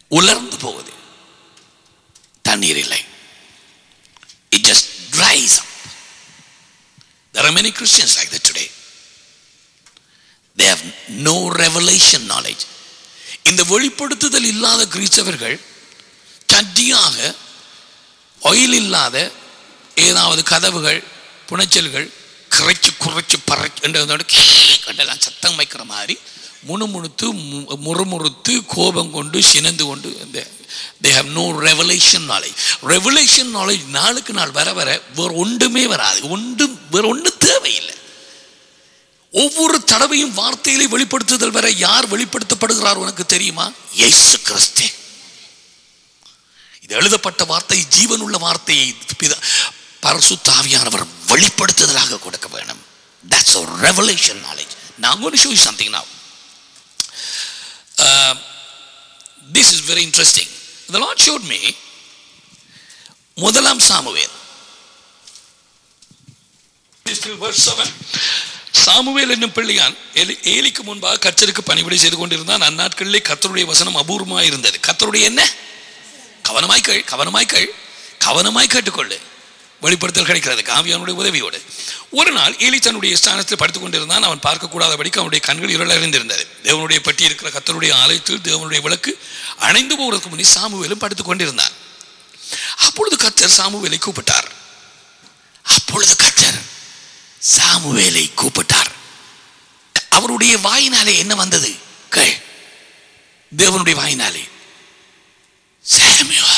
உலர்ந்து போகுது தண்ணீர் இல்லை it just dries up there are many christians like that today they have no revelation knowledge இந்த வெளிப்படுத்துதல் இல்லாத கிறிஸ்தவர்கள் சட்டியாக ஆயில் இல்லாத ஏதாவது கதவுகள் புனைச்சல்கள் கரைச்சு குறைச்சு பறைச்சு சத்தம் வைக்கிற மாதிரி முணுமுணுத்து மு- முறுமுறுத்து கோபம் கொண்டு சினந்து கொண்டு இந்த they have no revelation knowledge revelation knowledge நாளுக்கு நாள் வர வர வேற ஒன்றுமே வராது ஒன்றும் வேற ஒன்றும் தேவையில்லை ஒவ்வொரு தடவையும் வார்த்தையிலே வெளிப்படுத்துதல் வர யார் வெளிப்படுத்தப்படுகிறார் உனக்கு தெரியுமா இயேசு கிறிஸ்து இது எழுதப்பட்ட வார்த்தை ஜீவனுள்ள வார்த்தையை பிதா- பரிசுத்தாவியானவர் வெளிப்படுத்துதலாக கொடுக்க வேணும் that's a revelation knowledge now i'm going to show you something now Uh, this is very interesting the lord showed me முதலாம் சாமுவேல் verse 7 சாமுவேல் என்னும் பிள்ளையான் ஏலி- ஏலிக்கு முன்பாக கர்த்தருக்கு பணிவிடை செய்து கொண்டிருந்தான் அந்நாட்களிலே கர்த்தருடைய வசனம் அபூர்வமாய் இருந்தது கர்த்தருடைய என்ன கவனமாய் கேள் கவனமாய் கேள் கவனமாய் கேட்டுக்கொள்ளு வெளிப்படுத்தல் கிடைக்கிறது ஆவியானுடைய உதவியோடு ஒரு நாள் ஏலி தன்னுடைய ஸ்தானத்தில் படுத்துக் கொண்டிருந்தான் அவன் பார்க்கக்கூடாதபடிக்கு அவனுடைய கண்கள் இருள் அறிந்திருந்தது தேவனுடைய பட்டி இருக்கிற கத்தருடைய ஆலயத்தில் தேவனுடைய விளக்கு அணைந்து போவதற்கு முன்னே சாமுவேலும் படுத்துக் கொண்டிருந்தான் அப்பொழுது கத்தர் சாமுவேலை கூப்பிட்டார் அப்பொழுது கத்தர் சாமுவேலை கூப்பிட்டார் அவருடைய வாயினாலே என்ன வந்தது கேள் தேவனுடைய வாயினாலே சாமுவேல்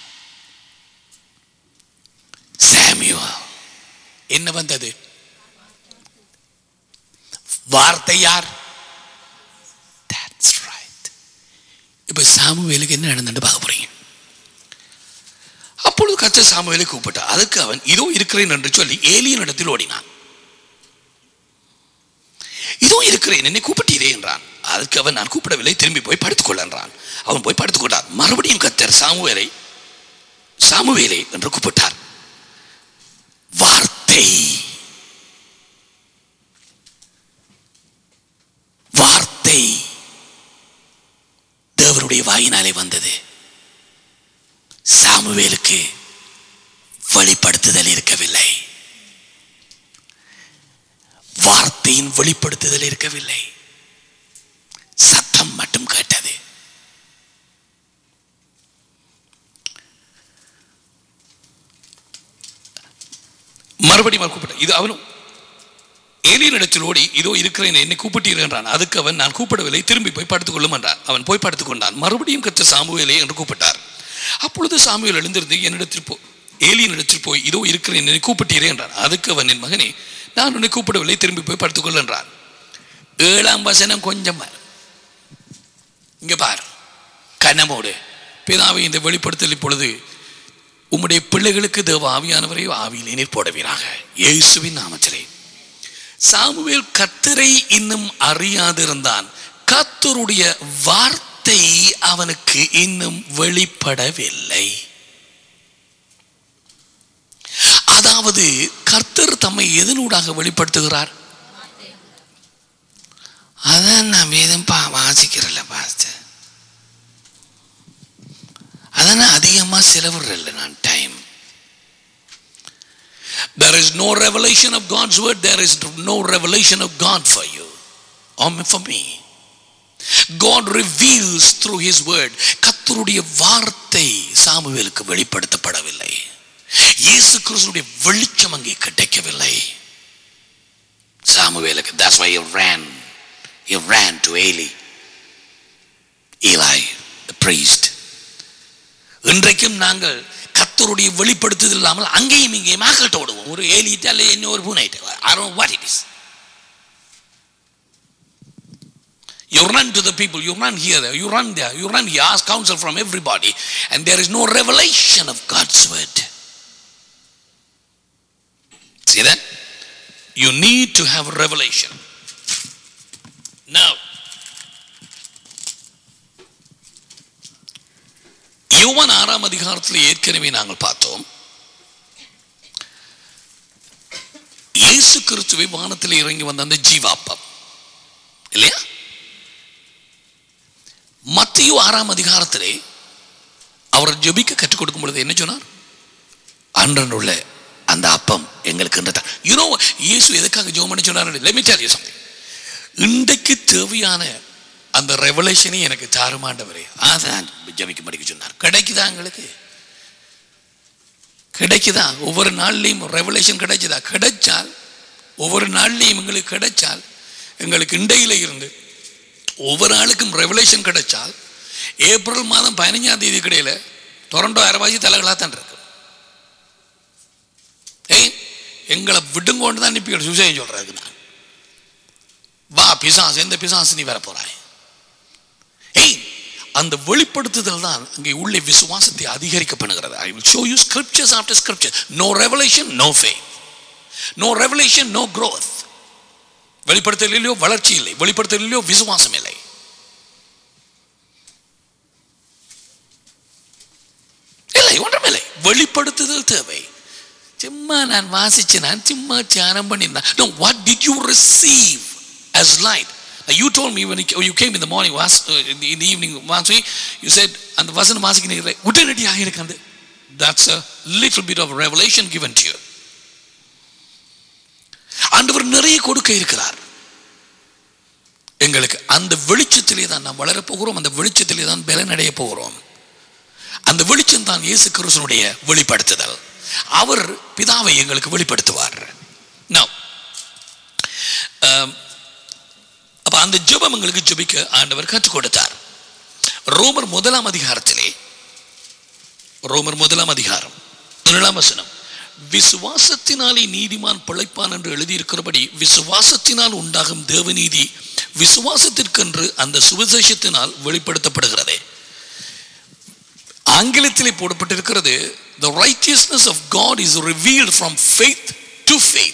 சாமுவேல் என்ன வந்தது வார்த்தை யார் That's right. இப்ப சாமுவேலுக்கு என்ன நடந்துட்டு பார்க்க போறீங்க அப்பொழுது கத்த சாமுவேலை கூப்பிட்டார் அதுக்கு அவன் இதோ இருக்கிறேன் என்று சொல்லி ஏலியன் இடத்தில் ஓடினான் இதோ இருக்கிறேன் என்னை கூப்பிட்டீரே என்றான் அதுக்கு அவன் நான் கூப்பிடவில்லை திரும்பி போய் படுத்துக்கொள்ள என்றான் அவன் போய் படுத்துக்கொண்டான் மறுபடியும் கத்தர் சாமுவேலை சாமுவேலே என்று கூப்பிட்டார் வார்த்தை வார்த்தை தேவனுடைய வாயினாலே வந்தது சாமுவேலுக்கு வெளிப்படுத்துதல் இருக்கவில்லை வார்த்தையின் வெளிப்படுத்துதல் இருக்கவில்லை சத்தம் மட்டும் கேட்டது மறுபடியும் அவன் கூப்பிட்டான் இது அவனும் ஏலியனிடத்தில் ஓடி இதோ இருக்கிறேன் என்னை கூப்பிட்டீர் என்றான் அதுக்கு அவன் நான் கூப்பிடவில்லை திரும்பி போய் படுத்துக் கொள்ளும் என்றான் அவன் போய் படுத்துக் கொண்டான் மறுபடியும் கத்த சாமுவேலே என்று கூப்பிட்டார் அப்பொழுது சாமுவேல் எழுந்திருந்து என்னிடத்தில் போ ஏலியனிடத்தில் போய் இதோ இருக்கிறேன் என்னை கூப்பிட்டீரே என்றான் அதுக்கு அவன் என் மகனே நான் உன்னை கூப்பிடவில்லை திரும்பி போய் படுத்துக்கொள் என்றான் ஏழாம் வசனம் கொஞ்சம் பார். இங்க பார் கனமோடு பிதாவை இந்த வெளிப்படுத்தல் இப்பொழுது உம்முடைய பிள்ளைகளுக்கு தேவ ஆவியானவரை ஆவியிலே நீர் போடுவீராக இயேசுவின் நாமத்திலே சாமுவேல் கத்தரை இன்னும் அறியாதிருந்தான் கத்தருடைய வார்த்தை அவனுக்கு இன்னும் வெளிப்படவில்லை அதாவது கர்த்தர் தம்மை எதனூடாக வெளிப்படுத்துகிறார் அதான் நான் வேதம் பா வாசிக்கிறல்ல பாஸ்டர் அதான் அதிகமாக செலவிடுறல நான் time There is no revelation of God's word. There is no revelation of God for you or for me. God reveals through his word. கர்த்தருடைய வார்த்தை சாமுவேலுக்கு வெளிப்படுத்தப்படவில்லை இயேசு கிறிஸ்துடைய வெளிச்சம் அங்கே கிடைக்கவில்லை சாமுவேலுக்கு that's why he ran he ran to Eli Eli the priest இன்றைக்கும் நாங்கள் கத்தருடைய வெளிப்படுத்துதல் இல்லாமல் அங்கேயும் இங்கேயும் ஆக்கள்கிட்ட ஓடுவோம் ஒரு ஏலிட்டு அல்ல என்ன ஒரு பூனைட்டு I don't know what it is You run to the people, you run here, you run there, you run here, ask counsel from everybody, and there is no revelation of God's word. See that? You need to have revelation. Now, யோவான் ஆறாம் அதிகாரத்தில் ஏற்கனவே நாங்கள் பார்த்தோம் இயேசு கிறிஸ்துவை வானத்தில் இறங்கி வந்த அந்த ஜீவாப்பம் இல்லையா மத்திய ஆறாம் அதிகாரத்திலே அவர் ஜெபிக்க கற்றுக் கொடுக்கும் பொழுது என்ன சொன்னார் அன்றன் உள்ள அந்த அப்பம் எங்களுக்கு யூனோ இயேசு எதுக்காக ஜெபம் பண்ண சொன்னார் let me tell you something இன்றைக்கு தேவையான அந்த ரெவலேஷனை எனக்கு தாருமாண்டவரே அதான் ஜபிக்க படிக்க சொன்னார் கிடைக்குதா எங்களுக்கு கிடைக்குதா ஒவ்வொரு நாள்லையும் ரெவலேஷன் கிடைக்குதா கிடைச்சால் ஒவ்வொரு நாள்லையும் எங்களுக்கு கிடைச்சால் எங்களுக்கு இண்டையில இருந்து ஒவ்வொரு ஆளுக்கும் ரெவலேஷன் கிடைச்சால் ஏப்ரல் மாதம் பதினஞ்சாம் தேதி கிடையில டொரண்டோ அரவாசி தலைகளாக தான் இருக்கு ஏய் எங்களை விடுங்கோண்டு தான் நிப்பி சுசேஷன் சொல்றாரு நான் வா பிசாசு எந்த பிசாசு நீ வர போறாய் ஏய் அந்த வெளிப்படுத்துதல் தான் அங்கே உள்ளே விசுவாசத்தை அதிகரிக்க பண்ணுகிறது I will show you scriptures after scripture no revelation no faith no revelation no growth வெளிப்படுத்தலையோ வளர்ச்சி இல்லை வெளிப்படுத்தலையோ விசுவாசம் இல்லை இல்லை ஒன்றுமில்லை வெளிப்படுத்துதல் தேவை சும்மா நான் வாசிச்சு நான் சும்மா தியானம் பண்ணியிருந்தேன் no what did you receive as light Now, you told me when you when you came in the morning was uh, in, the, in the evening வாசி you said அந்த வசனம் வாசிக்கிறீங்க உடனடியாக இருக்கு அந்த that's a little bit of revelation given to you ஆண்டவர் நிறைய கொடுக்க இருக்கிறார் எங்களுக்கு அந்த வெளிச்சத்திலே தான் நாம் வளரப் போகிறோம் அந்த வெளிச்சத்திலே தான் பலனடைய போகிறோம் அந்த வெளிச்சம் தான் இயேசு கிறிஸ்துனுடைய வெளிப்படுத்துதல் அவர் பிதாவை எங்களுக்கு வெளிப்படுத்துவார் Now, um, அப்ப அந்த ஜெபம் எங்களுக்கு ஜெபிக்க ஆண்டவர் கற்றுக் கொடுத்தார் ரோமர் முதலாம் அதிகாரத்திலே ரோமர் முதலாம் அதிகாரம் முதலாம் வசனம் விசுவாசத்தினாலே நீதிமான் பிழைப்பான் என்று எழுதியிருக்கிறபடி விசுவாசத்தினால் உண்டாகும் தேவநீதி விசுவாசத்திற்கென்று அந்த சுவிசேஷத்தினால் வெளிப்படுத்தப்படுகிறதே ஆங்கிலத்திலே போடப்பட்டிருக்கிறது the righteousness of God is revealed from faith to faith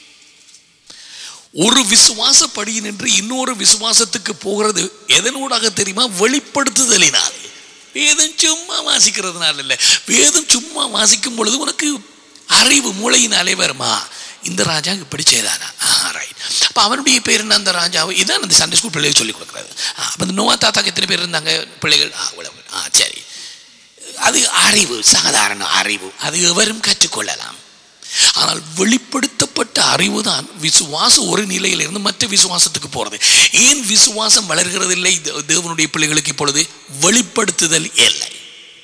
ஒரு விசுவாசப்படி நின்று இன்னொரு விசுவாசத்துக்கு போகிறது எதனூடாக தெரியுமா வெளிப்படுத்துதலினாலே வேதம் சும்மா வாசிக்கிறதுனால இல்லை வேதம் சும்மா வாசிக்கும் பொழுது உனக்கு அறிவு மூளையினாலே வருமா இந்த ராஜா இப்படி செய்தானா ரைட் அப்போ அவனுடைய பேர் என்ன அந்த ராஜாவை இதான் அந்த சண்டே ஸ்கூல் பிள்ளைகள் சொல்லி கொடுக்குறது அப்போ இந்த நோவா தாத்தாக்கு எத்தனை பேர் இருந்தாங்க பிள்ளைகள் ஆ இவ்வளவு. ஆ சரி அது அறிவு சாதாரண அறிவு அது எவரும் கற்றுக்கொள்ளலாம் ஆனால் வெளிப்படுத்தப்பட்ட அறிவு தான் விசுவாசம் ஒரு நிலையிலிருந்து மற்ற விசுவாசத்துக்கு போறது ஏன் விசுவாசம் வளர்கிறது இல்லை தே- தேவனுடைய பிள்ளைகளுக்கு இப்பொழுது வெளிப்படுத்துதல் இல்லை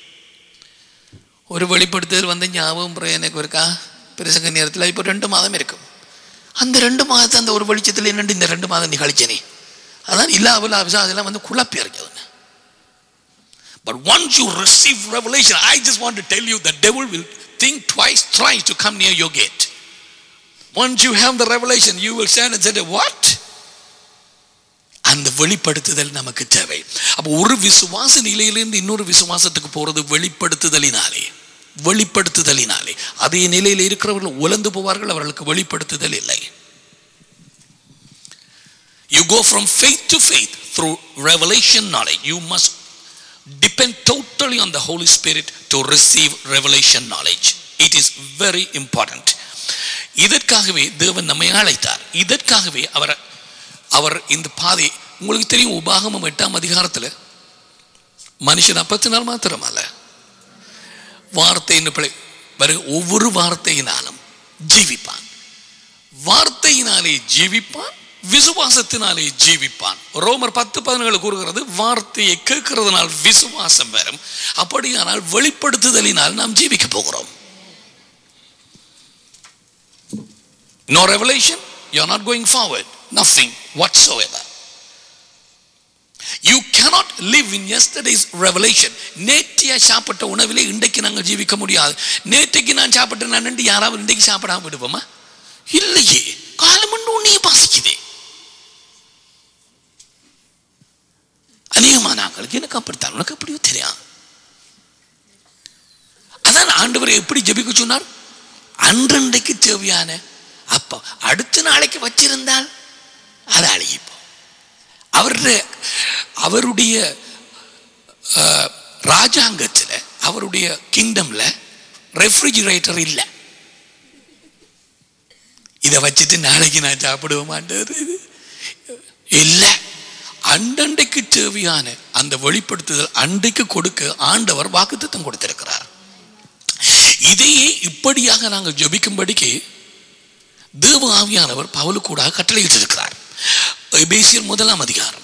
ஒரு வெளிப்படுத்துதல் வந்து ஞாபகம் பிறகு எனக்கு இருக்கா பிரசங்க நேரத்தில் இப்போ ரெண்டு மாதம் இருக்கும் அந்த ரெண்டு மாதத்தை அந்த ஒரு வெளிச்சத்தில் என்னண்டு இந்த ரெண்டு மாதம் நிகழ்ச்சனே அதான் இல்லாமல் அதெல்லாம் வந்து குழப்பி இருக்கிறது But once you receive revelation, I just want to tell you the devil will think twice, thrice to come near your gate. Once you have the revelation, you will stand and say, What? அந்த வெளிப்படுத்துதல் நமக்கு தேவை அப்போ ஒரு விசுவாச நிலையிலிருந்து இன்னொரு விசுவாசத்துக்கு போறது வெளிப்படுத்துதலினாலே வெளிப்படுத்துதலினாலே அதே நிலையில் இருக்கிறவர்கள் உலர்ந்து போவார்கள் அவர்களுக்கு வெளிப்படுத்துதல் இல்லை You go from faith to faith through revelation knowledge. You must depend totally on the Holy Spirit to receive revelation knowledge. It is very important. இதற்காகவே தேவன் நம்மை அழைத்தார் இதற்காகவே அவர் அவர் இந்த பாதை உங்களுக்கு தெரியும் உபாகமம் எட்டாம் அதிகாரத்தில் மனுஷன் அப்பத்தினால் மாத்திரமல்ல வார்த்தையின் பிழை வரு ஒவ்வொரு வார்த்தையினாலும் ஜீவிப்பான் வார்த்தையினாலே ஜீவிப்பான் விசுவாசத்தினாலே ஜீவிப்பான் ரோமர் பத்து பதினேழு கூறுகிறது வார்த்தையை கேட்கிறதுனால் விசுவாசம் வரும் அப்படியானால் வெளிப்படுத்துதலினால் நாம் ஜீவிக்க போகிறோம் No revelation, you are not going forward. Nothing whatsoever. You cannot live in yesterday's revelation. நேற்றைய சாப்பிட்ட உணவிலே இன்றைக்கு நாங்கள் ஜீவிக்க முடியாது நேற்றைக்கு நான் சாப்பிட்ட நான் ரெண்டு யாராவது இன்றைக்கு சாப்பிடாம விடுவோமா இல்லையே காலம் ஒன்று உன்னையே பாசிக்குதே அநேகமான ஆட்களுக்கு எனக்கு அப்படித்தான் உனக்கு எப்படியோ தெரியாது அதான் ஆண்டவர் எப்படி ஜெபிக்க சொன்னார் அன்றன்றைக்கு தேவையான அப்போ அடுத்த நாளைக்கு வச்சிருந்தால் அது அழுகிப்போம் அவருடைய அவருடைய அஹ், ராஜாங்கத்தில் அவருடைய கிங்டம்ல ரெஃப்ரிஜிரேட்டர் இல்லை இதை வச்சுட்டு நாளைக்கு நான் சாப்பிடுவோமான்றது இல்லை அண்டண்டைக்கு தேவையான அந்த வெளிப்படுத்துதல் அன்றைக்கு கொடுக்க ஆண்டவர் வாக்குத்தத்தம் கொடுத்திருக்கிறார் இதையே இப்படியாக நாங்கள் ஜெபிக்கும்படிக்கு தேவ ஆவியானவர் பவுலு கூட கட்டளையிட்டிருக்கிறார் எபேசியர் முதலாம் அதிகாரம்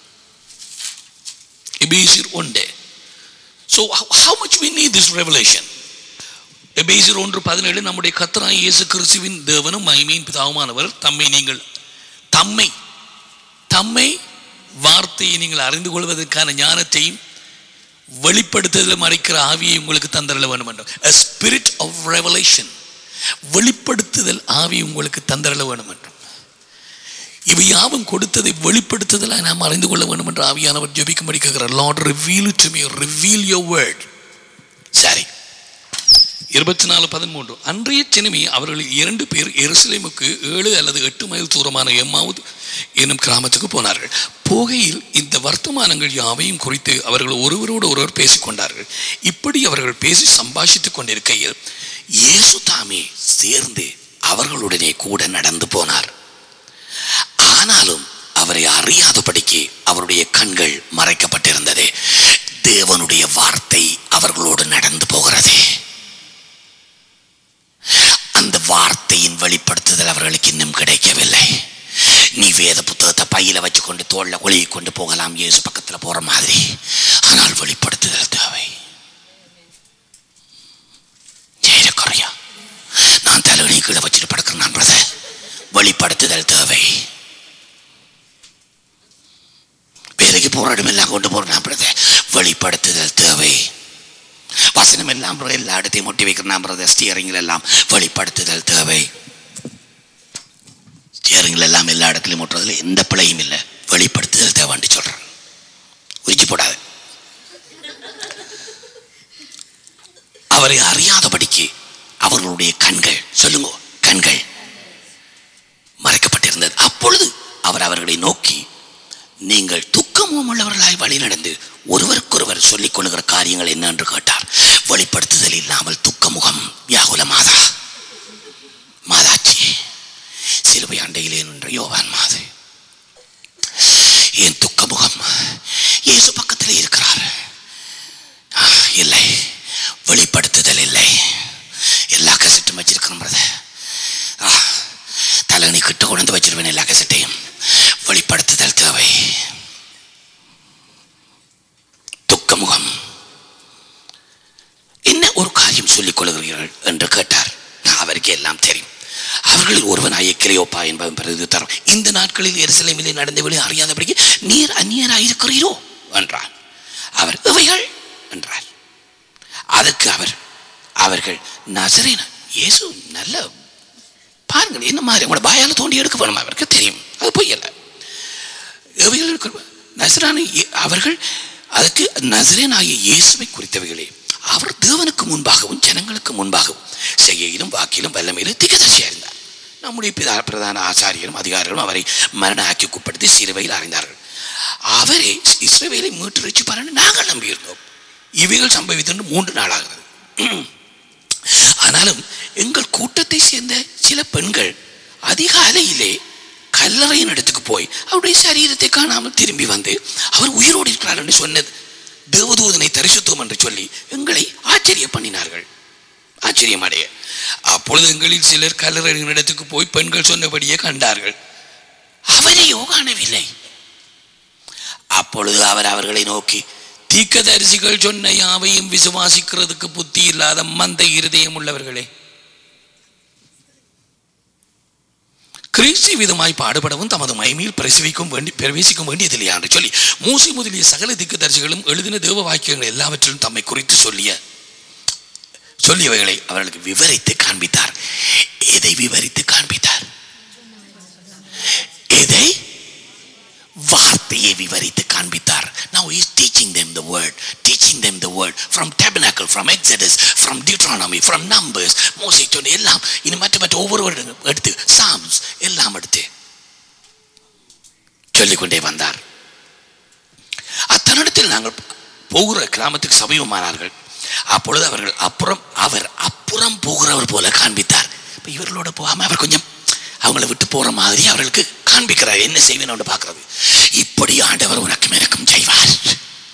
எபேசியர் ஒன்று so how much we need this revelation எபேசியர் ஒன்று பதினேழு நம்முடைய கத்தராய் இயேசு கிறிஸ்துவின் தேவனும் மகிமையின் பிதாவுமானவர் தம்மை நீங்கள் தம்மை தம்மை வார்த்தையை நீங்கள் அறிந்து கொள்வதற்கான ஞானத்தையும் வெளிப்படுத்துதல் மறைக்கிற ஆவியை உங்களுக்கு தந்தரல வேண்டும் என்றும் a spirit of revelation வெளிப்படுத்துதல் ஆவி உங்களுக்கு தந்தரல வேண்டும் என்றும் இவை யாவும் கொடுத்ததை வெளிப்படுத்துதலாக நாம் அறிந்து கொள்ள வேண்டும் என்று ஆவியானவர் ஜெபிக்கும்படி கேட்கிறார் Lord reveal to me reveal your word சரி இருபத்தி நாலு பதிமூன்று அன்றைய சினிமி அவர்களில் இரண்டு பேர் எருசலேமுக்கு ஏழு அல்லது எட்டு மைல் தூரமான எம்மாவது என்னும் கிராமத்துக்கு போனார்கள் போகையில் இந்த வர்த்தமானங்கள் யாவையும் குறித்து அவர்கள் ஒருவரோடு ஒருவர் பேசிக்கொண்டார்கள் இப்படி அவர்கள் பேசி சம்பாஷித்துக் கொண்டிருக்கையில் இயேசு தாமே சேர்ந்து அவர்களுடனே கூட நடந்து போனார் ஆனாலும் அவரை அறியாதபடிக்கு அவருடைய கண்கள் மறைக்கப்பட்டிருந்தது தேவனுடைய வார்த்தை அவர்களோடு நடந்து போகிறது அந்த வார்த்தையின் வெளிப்படுத்துதல் அவர்களுக்கு இன்னும் கிடைக்கவில்லை நீ வேத புத்தகத்தை பையில வச்சுக்கொண்டு தோல்ல ஒளியை கொண்டு போகலாம் இயேசு பக்கத்துல போற மாதிரி ஆனால் வெளிப்படுத்துதல் தேவை ஏறக்குறையா நான் தலைவலி கீழே வச்சுட்டு படுக்கிறேன் பிரதர் வெளிப்படுத்துதல் தேவை வேலைக்கு போற இடமெல்லாம் கொண்டு போறேன் பிரதர் வெளிப்படுத்துதல் தேவை வசனம் எல்லாம் brother, எல்லா இடத்தையும் ஒட்டி வைக்கிறேன் பிரதர் ஸ்டியரிங்கில் எல்லாம் வெளிப்படுத்துதல் தேவை ஸ்டியரிங்கில் எல்லாம் எல்லா இடத்துலையும் ஒட்டுறதுல எந்த பிழையும் இல்லை வெளிப்படுத்துதல் தேவைன்னு சொல்றேன் உரிச்சு போடாது அவரை அறியாதபடிக்கு அவர்களுடைய கண்கள் சொல்லுங்க கண்கள் மறைக்கப்பட்டிருந்தது அப்பொழுது அவர் அவர்களை நோக்கி நீங்கள் துக்கமும் உள்ளவர்களாய் வழி நடந்து ஒருவருக்கொருவர் சொல்லிக் கொள்ளுகிற காரியங்கள் என்ன என்று கேட்டார் வெளிப்படுத்துதல் இல்லாமல் துக்க முகம் வியாகுல மாதா மாதாச்சி சிலுவை அண்டையிலே நின்ற யோவான் மாது என் துக்க முகம் இயேசு பக்கத்தில் இருக்கிறார் ஆ, இல்லை வெளிப்படுத்துதல் இல்லை எல்லா கசட்டும் வச்சிருக்கிறோம் பிரதர் ஆ, தலையணி கிட்ட கொண்டு வச்சிருவேன் எல்லா கசட்டையும் வெளிப்படுத்துதல் தேவை துக்கமுகம் என்ன ஒரு காரியம் சொல்லிக் கொள்கிறீர்கள் என்று கேட்டார் அவருக்கு எல்லாம் தெரியும் அவர்களில் ஒருவனாய கிரையோப்பா என்பவன் பிறகு தரும் இந்த நாட்களில் எருசலேமிலே நடந்தவளை அறியாதபடிக்கு நீர் அந்நியராயிருக்கிறீரோ என்றார் அவர் இவைகள் என்றார் அதற்கு அவர் அவர்கள் நசரேன இயேசு நல்ல பாருங்கள் என்ன மாதிரி உங்களோட பாயால தோண்டி எடுக்க வேணும் அவருக்கு தெரியும் அது பொய்யல்ல எவைகள் இருக்கிற நசரான இயே- அவர்கள் அதுக்கு நசரேன் ஆகிய இயேசுவை குறித்தவைகளே அவர் தேவனுக்கு முன்பாகவும் ஜனங்களுக்கு முன்பாகவும் செய்கையிலும் வாக்கிலும் வல்லமையிலும் திகதர்சியா இருந்தார் நம்முடைய பிதா பிரதான ஆசாரியரும் அதிகாரிகளும் அவரை மரண ஆக்கிக்குப்படுத்தி சிறுவையில் அறிந்தார்கள் அவரே இஸ்ரவேலை மீட்டு ரட்சி பாருன்னு நாங்கள் நம்பியிருந்தோம் இவைகள் சம்பவித்து மூன்று நாள் ஆகிறது ஆனாலும் எங்கள் கூட்டத்தை சேர்ந்த சில பெண்கள் அதிகாலையிலே கல்லறையின் இடத்துக்கு போய் அவருடைய சரீரத்தை காணாமல் திரும்பி வந்து அவர் உயிரோடு இருக்கிறார் என்று சொன்னது தேவதூதனை தரிசித்தோம் என்று சொல்லி எங்களை ஆச்சரிய பண்ணினார்கள் ஆச்சரியம் அடைய அப்பொழுது எங்களில் சிலர் கல்லறையின் இடத்துக்கு போய் பெண்கள் சொன்னபடியே கண்டார்கள் அவரையோ காணவில்லை அப்பொழுது அவர் அவர்களை நோக்கி தீக்கதரிசிகள் சொன்ன யாவையும் விசுவாசிக்கிறதுக்கு புத்தி இல்லாத மந்த இருதயம் உள்ளவர்களே கிறிஸ்து விதமாய் பாடுபடவும் தமது மகிமையில் பிரசவிக்கும் வேண்டி பிரவேசிக்கும் வேண்டியதில்லையா என்று சொல்லி மூசி முதலிய சகல திக்குதரிசிகளும் எழுதின தேவ வாக்கியங்கள் எல்லாவற்றிலும் தம்மை குறித்து சொல்லிய சொல்லியவைகளை அவர்களுக்கு விவரித்து காண்பித்தார் எதை விவரித்து காண்பித்தார் எதை வார்த்தையை விவரித்து காண்பித்தார் now he is teaching them the word teaching them the word from tabernacle from exodus from deuteronomy from numbers மோசே சொன்ன எல்லாம் இனி மற்ற மற்ற ஒவ்வொரு வருடம் எடுத்து சாம்ஸ் எல்லாம் எடுத்து சொல்லிக்கொண்டே வந்தார் அத்தனிடத்தில் நாங்கள் போகிற கிராமத்துக்கு சமீபமானார்கள் அப்பொழுது அவர்கள் அப்புறம் அவர் அப்புறம் போகிறவர் போல காண்பித்தார் இப்ப இவர்களோட போகாம அவர் கொஞ்சம் அவங்கள விட்டு போற மாதிரி அவர்களுக்கு காண்பிக்கிறார் என்ன செய்வேன் பார்க்கிறது இப்படி ஆண்டவர் உனக்கும் எனக்கும் செய்வார்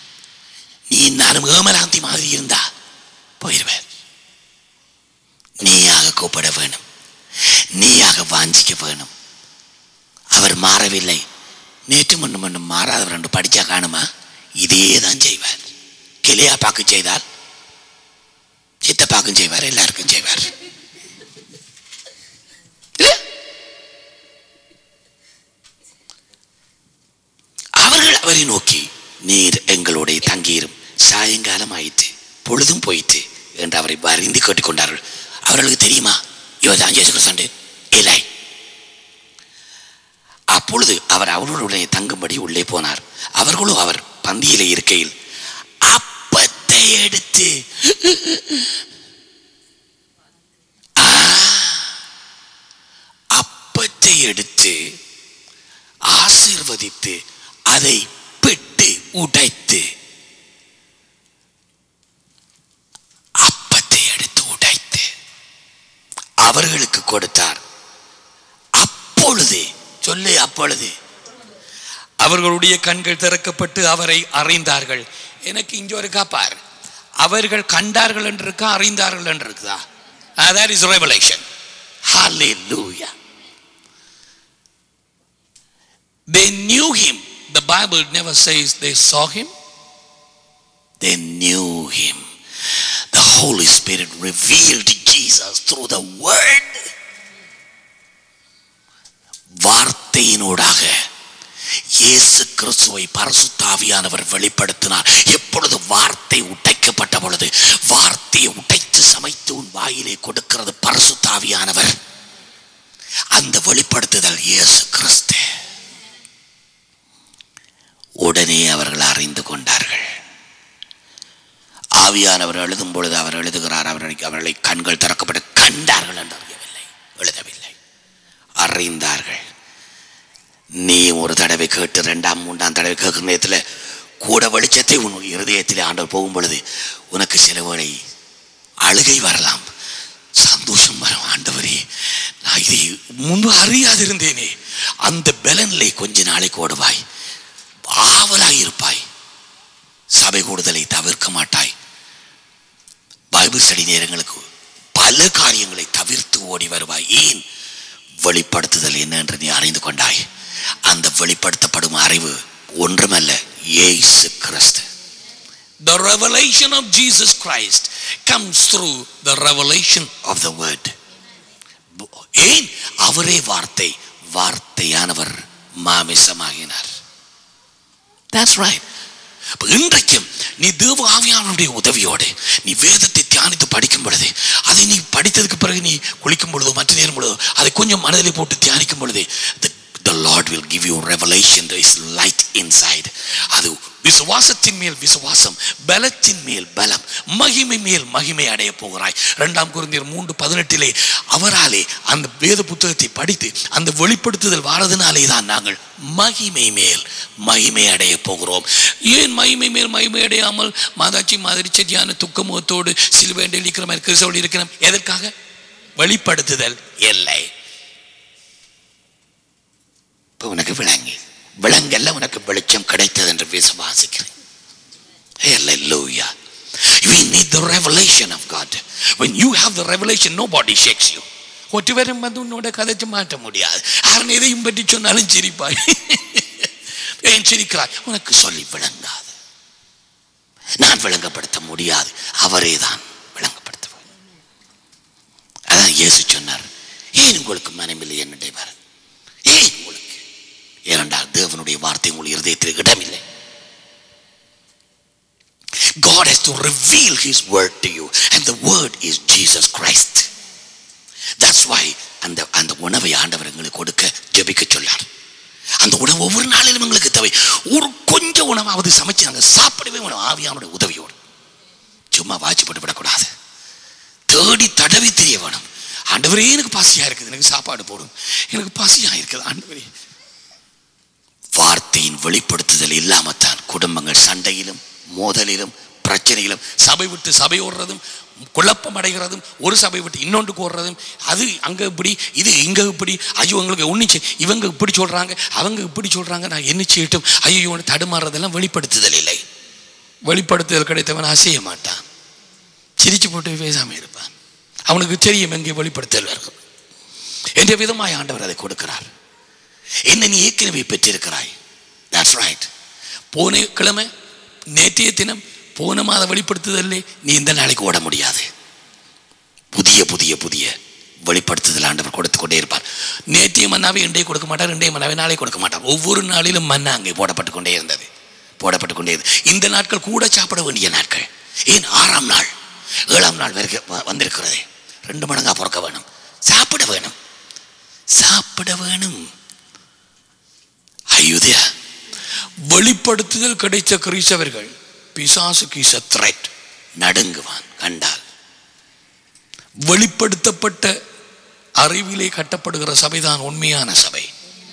படிக்க வேணும் அவர் மாறவில்லை நேற்று மண்ணும் மண்ணும் மாறாதவர் என்று படிச்சா காணுமா இதே தான் செய்வார் கிளியாப்பாக்கு செய்தால் சித்தப்பாக்கும் செய்வார் எல்லாருக்கும் செய்வார் இல்ல? அவர்கள் அவரை நோக்கி நீர் எங்களோட தங்கியிரும் சாயங்காலம் ஆயிற்று பொழுதும் போயிற்று என்று அவரை வருந்தி கேட்டுக்கொண்டார்கள் அவர்களுக்கு தெரியுமா இவர் தான் ஜேசு கிறிஸ்து இல்லை அப்பொழுது அவர் அவர்களுடைய தங்கும்படி உள்ளே போனார் அவர்களும் அவர் பந்தியிலே இருக்கையில் அப்பத்தை எடுத்து ஆ, அப்பத்தை எடுத்து ஆசீர்வதித்து அதை பிட்டு உடைத்து அப்பத்தை எடுத்து உடைத்து அவர்களுக்கு கொடுத்தார் அப்பொழுது சொல்லு அப்பொழுது அவர்களுடைய கண்கள் திறக்கப்பட்டு அவரை அறிந்தார்கள் எனக்கு இங்க ஒரு காப்பார் அவர்கள் கண்டார்கள் என்று இருக்கா அறிந்தார்கள் என்று இருக்குதா that is revelation hallelujah they knew him the bible never says they saw him they knew him the holy spirit revealed jesus through the word வார்த்தையினூடாக இயேசு கிறிஸ்துவை பரிசுத்தாவியானவர் வெளிப்படுத்தினார் எப்பொழுது வார்த்தை உடைக்கப்பட்ட பொழுது வார்த்தையை உடைத்து சமைத்து உன் வாயிலே கொடுக்கிறது பரிசுத்தாவியானவர் அந்த வெளிப்படுத்துதல் இயேசு கிறிஸ்து உடனே அவர்கள் அறிந்து கொண்டார்கள் ஆவியானவர் எழுதும் பொழுது அவர் எழுதுகிறார் அவர்களை அவர்களை கண்கள் திறக்கப்பட்டு கண்டார்கள் என்று அறியவில்லை எழுதவில்லை அறிந்தார்கள் நீ ஒரு தடவை கேட்டு ரெண்டாம் மூன்றாம் தடவை கேட்கிற நேரத்தில் கூட வெளிச்சத்தை உன் இருதயத்திலே ஆண்டவர் போகும் பொழுது உனக்கு சில வேளை அழுகை வரலாம் சந்தோஷம் வரும் ஆண்டவரே நான் இதை முன்பு அறியாதிருந்தேனே அந்த பலனிலே கொஞ்ச நாளைக்கு ஓடுவாய் ஆவலாய் இருப்பாய் சபை கூடுதலை தவிர்க்க மாட்டாய் பைபிள் ஸ்டடி நேரங்களுக்கு பல காரியங்களை தவிர்த்து ஓடி வருவாய் ஏன் வெளிப்படுத்துதல் என்ன என்று நீ அறிந்து கொண்டாய் அந்த வெளிப்படுத்தப்படும் அறிவு ஒன்றுமல்ல இயேசு கிறிஸ்து the revelation of jesus christ comes through the revelation of the word ஏன் அவரே வார்த்தை வார்த்தையானவர் மாமிசமாகினார் that's right அப்ப இன்றைக்கும் நீ தேவ ஆவியானுடைய உதவியோடு நீ வேதத்தை தியானித்து படிக்கும் பொழுது அதை நீ படித்ததுக்கு பிறகு நீ குளிக்கும் பொழுதோ மற்ற நேரம் பொழுதோ அதை கொஞ்சம் மனதில் போட்டு தியானிக்கும் பொழுது the, the Lord will give you revelation there is light inside அது விசுவாசத்தின் மேல் விசுவாசம் பலத்தின் மேல் பலம் மகிமை மேல் மகிமை அடைய போகிறாய் இரண்டாம் குருந்தியர் மூன்று பதினெட்டிலே அவராலே அந்த வேத புத்தகத்தை படித்து அந்த வெளிப்படுத்துதல் வாரதினாலே தான் நாங்கள் மகிமை மேல் மகிமை அடைய போகிறோம் ஏன் மகிமை மேல் மகிமை அடையாமல் மாதாச்சி மாதிரி செடியான துக்க முகத்தோடு சிலுவேண்டில் இருக்கிற மாதிரி கிறிஸ்தவள் இருக்கிறோம் எதற்காக வெளிப்படுத்துதல் இல்லை இப்ப உனக்கு விளங்கி விளங்கல்ல உனக்கு வெளிச்சம் கிடைத்தது என்று விசுவாசிக்கிறேன் Hallelujah. We need the revelation of God. When you have the revelation, nobody shakes you. ஒற்றுவரும் வந்து உன்னோட கதைச்சு மாட்ட முடியாது யாரும் எதையும் பற்றி சொன்னாலும் சிரிப்பாய் ஏன் சிரிக்கிறாய் உனக்கு சொல்லி விளங்காது நான் விளங்கப்படுத்த முடியாது அவரே தான் விளங்கப்படுத்துவார் அதான் இயேசு சொன்னார் ஏன் உங்களுக்கு மனமில்லை என்னுடையவர் ஏன் உங்களுக்கு ஏனென்றால் தேவனுடைய வார்த்தை உங்கள் இருதயத்தில் இடமில்லை God has to reveal His word to you, and the word is Jesus Christ. That's why அந்த அந்த உணவை ஆண்டவர் எங்களுக்கு கொடுக்க ஜெபிக்க சொல்லார் அந்த உணவு ஒவ்வொரு நாளிலும் எங்களுக்கு தேவை ஒரு கொஞ்சம் உணவாவது சமைச்சு நாங்கள் சாப்பிடவே வேணும் ஆவியானுடைய உதவியோடு சும்மா வாய்ச்சி போட்டு விடக்கூடாது தேடி தடவி தெரிய வேணும் ஆண்டவரே எனக்கு பசியா இருக்குது எனக்கு சாப்பாடு போடும் எனக்கு பசியா இருக்குது ஆண்டவரே வார்த்தையின் வெளிப்படுத்துதல் இல்லாமத்தான் குடும்பங்கள் சண்டையிலும் மோதலிலும் பிரச்சனையிலும் சபை விட்டு சபை ஓடுறதும் குழப்பம் அடைகிறதும் ஒரு சபை விட்டு இன்னொன்றுக்கு ஓடுறதும் அது அங்க இப்படி இது இங்க இப்படி ஐயோ உங்களுக்கு ஒன்றுச்சு இவங்க இப்படி சொல்றாங்க அவங்க இப்படி சொல்றாங்க நான் என்ன செய்யட்டும் ஐயோ தடுமாறுறதெல்லாம் வெளிப்படுத்துதல் இல்லை வெளிப்படுத்துதல் கிடைத்தவன் அசைய மாட்டான் சிரிச்சு போட்டு பேசாம இருப்பான் அவனுக்கு தெரியும் எங்கே வெளிப்படுத்தல் இருக்கும் என்ற விதமாய் ஆண்டவர் அதை கொடுக்கிறார் என்ன நீ ஏற்கனவே பெற்றிருக்கிறாய் that's right போன கிழமை நேற்றைய தினம் போன மாத வெளிப்படுத்துதல்லே நீ இந்த நாளைக்கு ஓட முடியாது புதிய புதிய புதிய வெளிப்படுத்துதல் ஆண்டவர் கொடுத்து கொண்டே இருப்பார் நேற்றைய மன்னாவை இன்றைய கொடுக்க மாட்டார் இன்றைய மன்னாவை நாளை கொடுக்க மாட்டார் ஒவ்வொரு நாளிலும் மன்னா அங்கே போடப்பட்டு கொண்டே இருந்தது போடப்பட்டு கொண்டே இருந்தது இந்த நாட்கள் கூட சாப்பிட வேண்டிய நாட்கள் ஏன் ஆறாம் நாள் ஏழாம் நாள் வரைக்கும் வ- வந்திருக்கிறது ரெண்டு மடங்கா பிறக்க வேணும் சாப்பிட வேணும் சாப்பிட வேணும் ஐயுதயா வெளிப்படுத்துதல் கிடைத்த கிறிஸ்தவர்கள் பிசாசுக்கு இஸ் a threat நடுங்குவான் கண்டால் வெளிப்படுத்தப்பட்ட அறிவிலே கட்டப்படுகிற சபைதான் உண்மையான சபை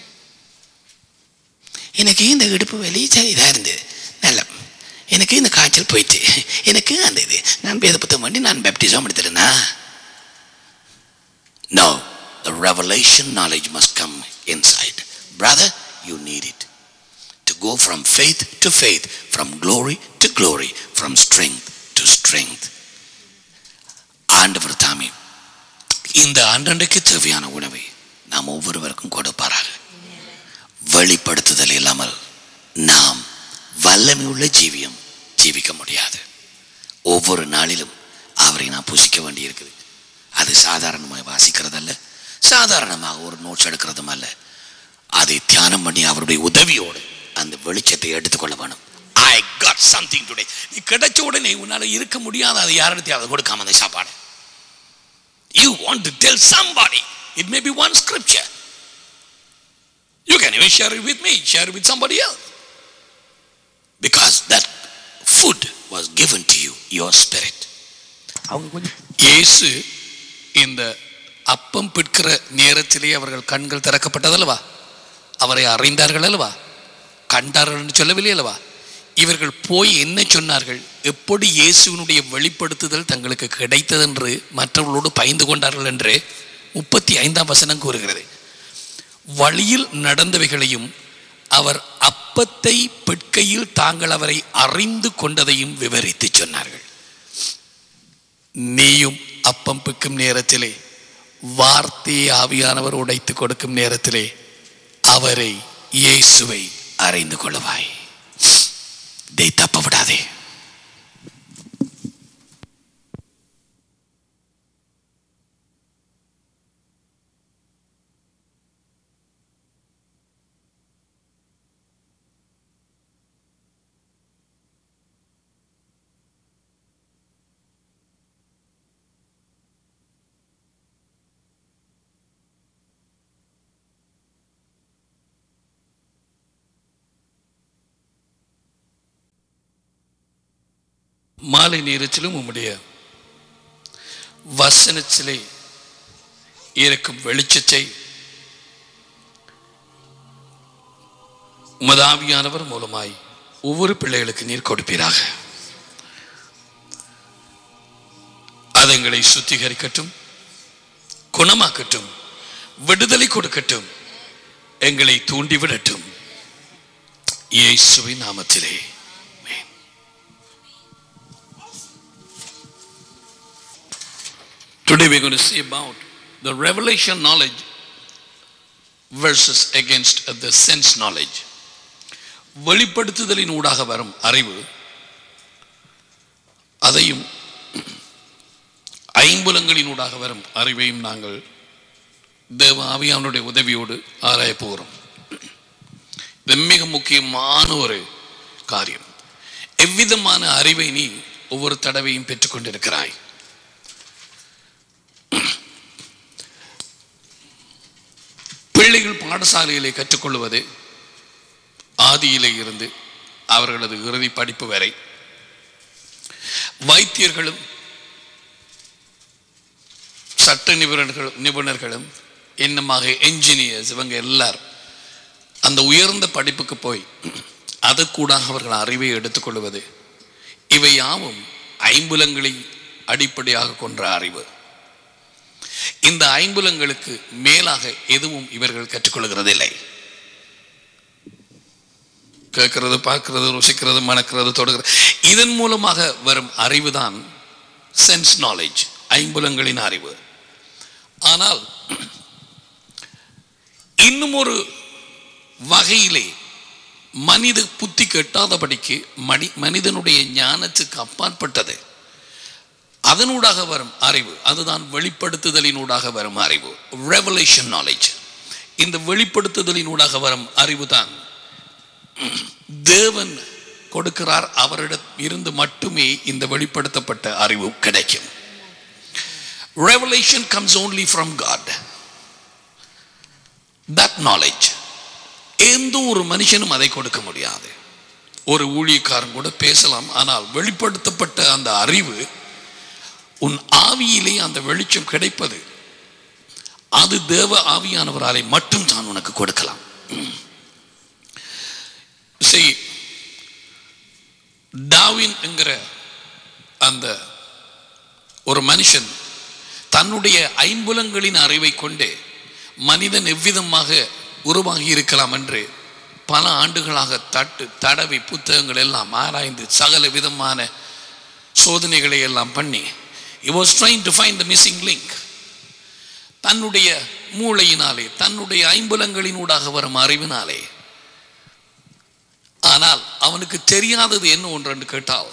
எனக்கு இந்த இடுப்பு வலி சரிதான் இருந்தது நல்ல எனக்கு இந்த காய்ச்சல் போயிடுச்சு எனக்கு அந்த இது நான் வேத புத்தகம் பண்ணி நான் பேப்டிசம் எடுத்துருந்தா No, the revelation knowledge must come inside. Brother, you need it. To go from faith to faith, from glory to glory, from strength to strength. ஆண்டவர் தாமே இந்த ஆண்டண்டைக்கு தேவையான உணவை நாம் ஒவ்வொருவருக்கும் கொடுப்பாராக வெளிப்படுத்துதல் இல்லாமல் நாம் வல்லமையுள்ள ஜீவியம் ஜீவிக்க முடியாது ஒவ்வொரு நாளிலும் அவரை நாம் புசிக்க வேண்டியிருக்குது அது சாதாரணமாக வாசிக்கிறதல்ல சாதாரணமாக ஒரு நோட்ஸ் எடுக்கிறதும் அல்ல அதை தியானம் பண்ணி அவருடைய உதவியோடு அந்த வெளிச்சத்தை எடுத்துக்கொள்ள வேணும் ஐ காட் சம்திங் டுடே நீ கிடைச்ச உடனே உன்னால இருக்க முடியாத அதை யாரிடத்தையாவது கொடுக்காம அந்த சாப்பாடு you want to tell somebody it may be one scripture you can even share it with me share it with somebody else because that food was given to you your spirit அவங்க கொஞ்சம் இயேசு இந்த அப்பம் பிற்கிற நேரத்திலே அவர்கள் கண்கள் திறக்கப்பட்டதல்லவா அவரை அறிந்தார்கள் அல்லவா கண்டார்கள் என்று சொல்லவில்லை அல்லவா இவர்கள் போய் என்ன சொன்னார்கள் எப்படி இயேசுவினுடைய வெளிப்படுத்துதல் தங்களுக்கு கிடைத்தது என்று மற்றவர்களோடு பயந்து கொண்டார்கள் என்று முப்பத்தி ஐந்தாம் வசனம் கூறுகிறது வழியில் நடந்தவைகளையும் அவர் அப்பத்தை பிற்கையில் தாங்கள் அவரை அறிந்து கொண்டதையும் விவரித்து சொன்னார்கள் நீயும் அப்பம் பிக்கும் நேரத்திலே வார்த்தையை ஆவியானவர் உடைத்து கொடுக்கும் நேரத்திலே அவரை இயேசுவை அறிந்து கொள்ளுவாய் இதை தப்ப விடாதே மாலை நேரத்திலும் உம்முடைய வசனத்திலே இருக்கும் வெளிச்சத்தை உமதாவியானவர் மூலமாய் ஒவ்வொரு பிள்ளைகளுக்கு நீர் கொடுப்பீராக அது எங்களை சுத்திகரிக்கட்டும் குணமாக்கட்டும் விடுதலை கொடுக்கட்டும் எங்களை தூண்டிவிடட்டும் இயேசுவின் நாமத்திலே ஆமென். Today we're going to see about the revelation knowledge versus against the sense knowledge. வெளிப்படுத்துதலின் ஊடாக வரும் அறிவு அதையும் ஐம்புலங்களின் ஊடாக வரும் அறிவையும் நாங்கள் தேவ ஆவியானுடைய உதவியோடு ஆராய போகிறோம் இது மிக முக்கியமான ஒரு காரியம் எவ்விதமான அறிவை நீ ஒவ்வொரு தடவையும் பெற்றுக்கொண்டிருக்கிறாய் பிள்ளைகள் பாடசாலையிலே கற்றுக்கொள்வது ஆதியிலே இருந்து அவர்களது இறுதி படிப்பு வரை வைத்தியர்களும் சட்ட நிபுணர்கள் நிபுணர்களும் இன்னமாக என்ஜினியர்ஸ் இவங்க எல்லாரும் அந்த உயர்ந்த படிப்புக்கு போய் அதற்கூடாக அவர்கள் அறிவை எடுத்துக்கொள்வது இவை யாவும் ஐம்புலங்களை அடிப்படையாக கொன்ற அறிவு இந்த ஐம்புலங்களுக்கு மேலாக எதுவும் இவர்கள் கற்றுக்கொள்கிறதில்லை கேட்கிறது பார்க்கிறது ருசிக்கிறது மணக்கிறது தொடுகிறது இதன் மூலமாக வரும் அறிவுதான் சென்ஸ் நாலேஜ் ஐம்புலங்களின் அறிவு ஆனால் இன்னும் ஒரு வகையிலே மனித புத்தி கெட்டாதபடிக்கு மனி மனிதனுடைய ஞானத்துக்கு அப்பாற்பட்டது அதனூடாக வரும் அறிவு அதுதான் வெளிப்படுத்துதலினூடாக வரும் அறிவு ரெவலேஷன் நாலேஜ் இந்த வெளிப்படுத்துதலினூடாக வரும் அறிவு தான் தேவன் கொடுக்கிறார் அவரிடம் இருந்து மட்டுமே இந்த வெளிப்படுத்தப்பட்ட அறிவு கிடைக்கும் revelation comes only from god that knowledge எந்த ஒரு மனுஷனும் அதை கொடுக்க முடியாது ஒரு ஊழியக்காரன் கூட பேசலாம் ஆனால் வெளிப்படுத்தப்பட்ட அந்த அறிவு உன் ஆவியிலே அந்த வெளிச்சம் கிடைப்பது அது தேவ ஆவியானவராலே மட்டும் தான் உனக்கு கொடுக்கலாம் செய் டாவின் என்கிற அந்த ஒரு மனுஷன் தன்னுடைய ஐம்புலங்களின் அறிவை கொண்டு மனிதன் எவ்விதமாக உருவாகி இருக்கலாம் என்று பல ஆண்டுகளாக தட்டு தடவி புத்தகங்கள் எல்லாம் ஆராய்ந்து சகல விதமான சோதனைகளை எல்லாம் பண்ணி he was trying to find the missing link தன்னுடைய மூளையினாலே தன்னுடைய ஐம்புலங்களினூடாக வரும் அறிவினாலே ஆனால் அவனுக்கு தெரியாதது என்ன ஒன்று என்று கேட்டால்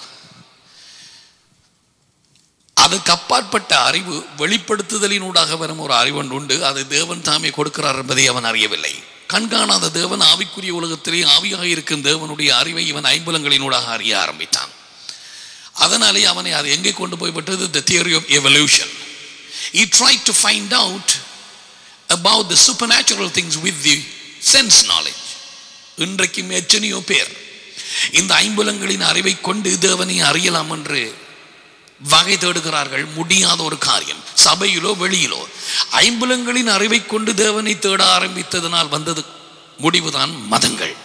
அதுக்கு அப்பாற்பட்ட அறிவு வெளிப்படுத்துதலினூடாக வரும் ஒரு அறிவொன்று உண்டு அது தேவன் தாமே கொடுக்கிறார் என்பதை அவன் அறியவில்லை கண்காணாத தேவன் ஆவிக்குரிய உலகத்திலே ஆவியாக இருக்கும் தேவனுடைய அறிவை இவன் ஐம்புலங்களினூடாக அறிய ஆரம்பித்தான் அதனாலே அவனை அது எங்கே கொண்டு போய் விட்டது the theory of evolution he tried to find out about the supernatural things with the sense knowledge இன்றைக்கும் எத்தனையோ பேர் இந்த ஐம்புலங்களின் அறிவை கொண்டு தேவனை அறியலாம் என்று வகை தேடுகிறார்கள் முடியாத ஒரு காரியம் சபையிலோ வெளியிலோ ஐம்புலங்களின் அறிவை கொண்டு தேவனை தேட ஆரம்பித்ததனால் வந்தது முடிவுதான் மதங்கள்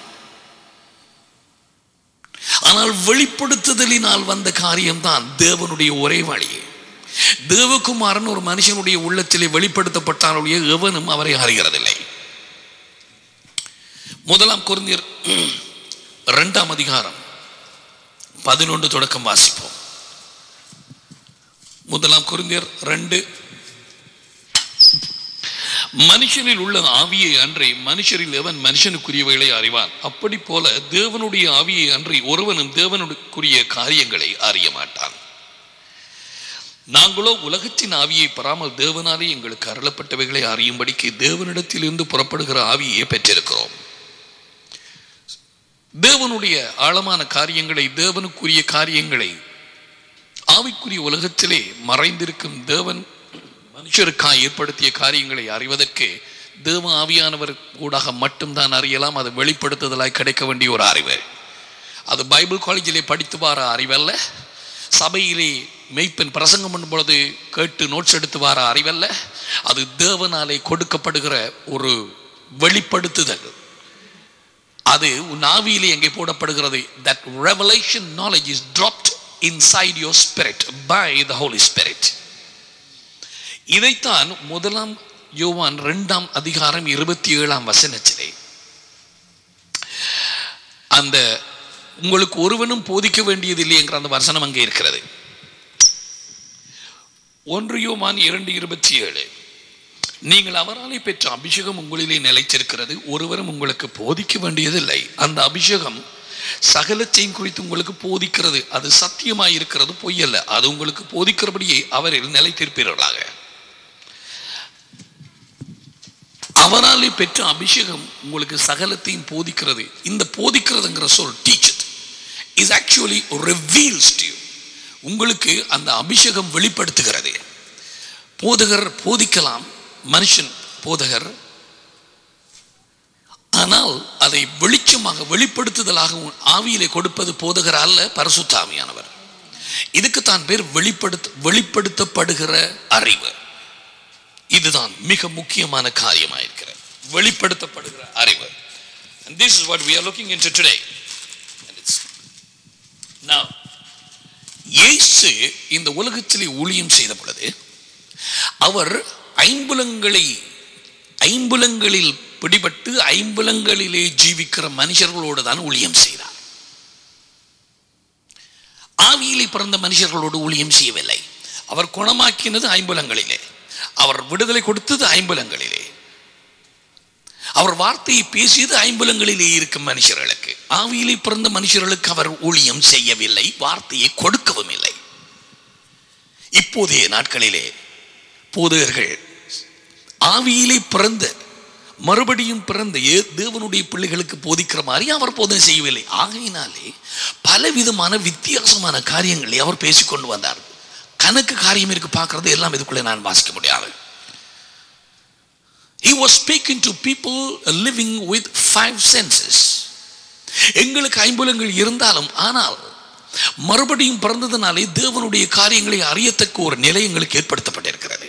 ஆனால் வெளிப்படுத்துதலினால் வந்த காரியம்தான் தேவனுடைய ஒரே வழி தேவகுமாரன் ஒரு மனுஷனுடைய உள்ளத்திலே வெளிப்படுத்தப்பட்டாலுடைய எவனும் அவரை அறிகிறதில்லை முதலாம் குருந்தியர் இரண்டாம் அதிகாரம் பதினொன்று தொடக்கம் வாசிப்போம் முதலாம் குருந்தியர் ரெண்டு மனுஷனில் உள்ள ஆவியை அன்றி மனுஷரில் எவன் மனுஷனுக்குரியவைகளை அறிவான் அப்படி போல தேவனுடைய ஆவியை அன்றி ஒருவனும் தேவனுக்குரிய காரியங்களை அறிய மாட்டான் நாங்களோ உலகத்தின் ஆவியை பெறாமல் தேவனாலே எங்களுக்கு அருளப்பட்டவைகளை அறியும்படிக்கு தேவனிடத்திலிருந்து புறப்படுகிற ஆவியை பெற்றிருக்கிறோம் தேவனுடைய ஆழமான காரியங்களை தேவனுக்குரிய காரியங்களை ஆவிக்குரிய உலகத்திலே மறைந்திருக்கும் தேவன் மனுஷருக்காய் ஏற்படுத்திய காரியங்களை அறிவதற்கு தேவ ஆவியானவர் ஊடாக மட்டும்தான் அறியலாம் அது வெளிப்படுத்துதலாய் கிடைக்க வேண்டிய ஒரு அறிவு அது பைபிள் காலேஜிலே படித்து வர அறிவல்ல சபையிலே மெய்ப்பெண் பிரசங்கம் பண்ணும் பொழுது கேட்டு நோட்ஸ் எடுத்து வர அறிவல்ல அது தேவனாலே கொடுக்கப்படுகிற ஒரு வெளிப்படுத்துதல் அது உன் ஆவியிலே எங்கே போடப்படுகிறது that revelation knowledge is dropped inside your spirit by the holy spirit இதைத்தான் முதலாம் யோவான் இரண்டாம் அதிகாரம் இருபத்தி ஏழாம் வசனத்திலே அந்த உங்களுக்கு ஒருவனும் போதிக்க வேண்டியதில்லை என்கிற அந்த வசனம் அங்கே இருக்கிறது ஒன்று யோவான் இரண்டு இருபத்தி ஏழு நீங்கள் அவராலே பெற்ற அபிஷேகம் உங்களிலே நிலைத்திருக்கிறது ஒருவரும் உங்களுக்கு போதிக்க வேண்டியதில்லை அந்த அபிஷேகம் சகலத்தையும் குறித்து உங்களுக்கு போதிக்கிறது அது சத்தியமாய் இருக்கிறது பொய்யல்ல அது உங்களுக்கு போதிக்கிறபடியே அவரில் நிலைத்திருப்பீர்களாக அவராலே பெற்ற அபிஷேகம் உங்களுக்கு சகலத்தையும் போதிக்கிறது இந்த போதிக்கிறதுங்கிற சொல் teach is actually reveals to உங்களுக்கு அந்த அபிஷேகம் வெளிப்படுத்துகிறது போதகர் போதிக்கலாம் மனுஷன் போதகர் ஆனால் அதை வெளிச்சமாக வெளிப்படுத்துதலாக உன் ஆவியிலே கொடுப்பது போதகர் அல்ல பரிசுத்த ஆவியானவர் இதுக்கு தான் பேர் வெளிப்படுத்த வெளிப்படுத்தப்படுகிற அறிவு இதுதான் மிக முக்கியமான காரியமாக இருக்கிறது வெளிப்படுத்தப்படுகிற அறிவு and this is what we are looking into today and it's now இயேசு இந்த உலகத்திலே ஊழியம் செய்த பொழுது அவர் ஐம்புலங்களை ஐம்புலங்களில் பிடிபட்டு ஐம்புலங்களிலே ஜீவிக்கிற மனுஷர்களோடு தான் ஊழியம் செய்தார் ஆவியிலே பிறந்த மனுஷர்களோடு ஊழியம் செய்யவில்லை அவர் குணமாக்கினது ஐம்புலங்களிலே அவர் விடுதலை கொடுத்தது ஐம்புலங்களிலே அவர் வார்த்தையை பேசியது ஐம்புலங்களிலே இருக்கும் மனுஷர்களுக்கு ஆவியிலே பிறந்த மனுஷர்களுக்கு அவர் ஊழியம் செய்யவில்லை வார்த்தையை கொடுக்கவும் இல்லை இப்போதைய நாட்களிலே போதகர்கள் ஆவியிலே பிறந்த மறுபடியும் பிறந்த ஏ- தேவனுடைய பிள்ளைகளுக்கு போதிக்கிற மாதிரி அவர் போதனை செய்யவில்லை ஆகையினாலே பலவிதமான வித்தியாசமான காரியங்களை அவர் பேசிக்கொண்டு வந்தார் கணக்கு காரியம் இருக்கு பார்க்கறது எல்லாம் இதுக்குள்ளே நான் வாசிக்க முடியாது He was speaking to people living with five senses. எங்களுக்கு ஐம்புலங்கள் இருந்தாலும் ஆனால் மறுபடியும் பிறந்ததுனாலே தேவனுடைய காரியங்களை அறியத்தக்க ஒரு நிலை எங்களுக்கு ஏற்படுத்தப்பட்டிருக்கிறது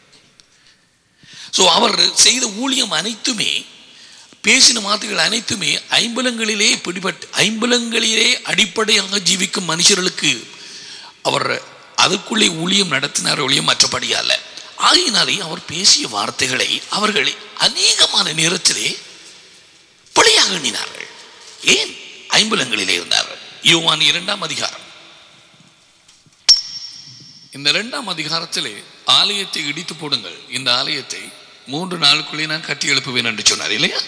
ஸோ அவர் செய்த ஊழியம் அனைத்துமே பேசின வார்த்தைகள் அனைத்துமே ஐம்புலங்களிலே பிடிபட்டு ஐம்புலங்களிலே அடிப்படையாக ஜீவிக்கும் மனுஷர்களுக்கு அவர் அதுக்குள்ளே ஊழியம் நடத்தினார் ஒழியம் மற்றபடி அல்ல ஆகையினாலே அவர் பேசிய வார்த்தைகளை அவர்கள் அநேகமான நேரத்திலே பிழையாக எண்ணினார்கள் ஏன் ஐம்புலங்களிலே இருந்தார்கள் யோவான் இரண்டாம் அதிகாரம் இந்த இரண்டாம் அதிகாரத்திலே ஆலயத்தை இடித்து போடுங்கள் இந்த ஆலயத்தை மூன்று நாளுக்குள்ளே நான் கட்டி எழுப்புவேன் என்று சொன்னார் இல்லையா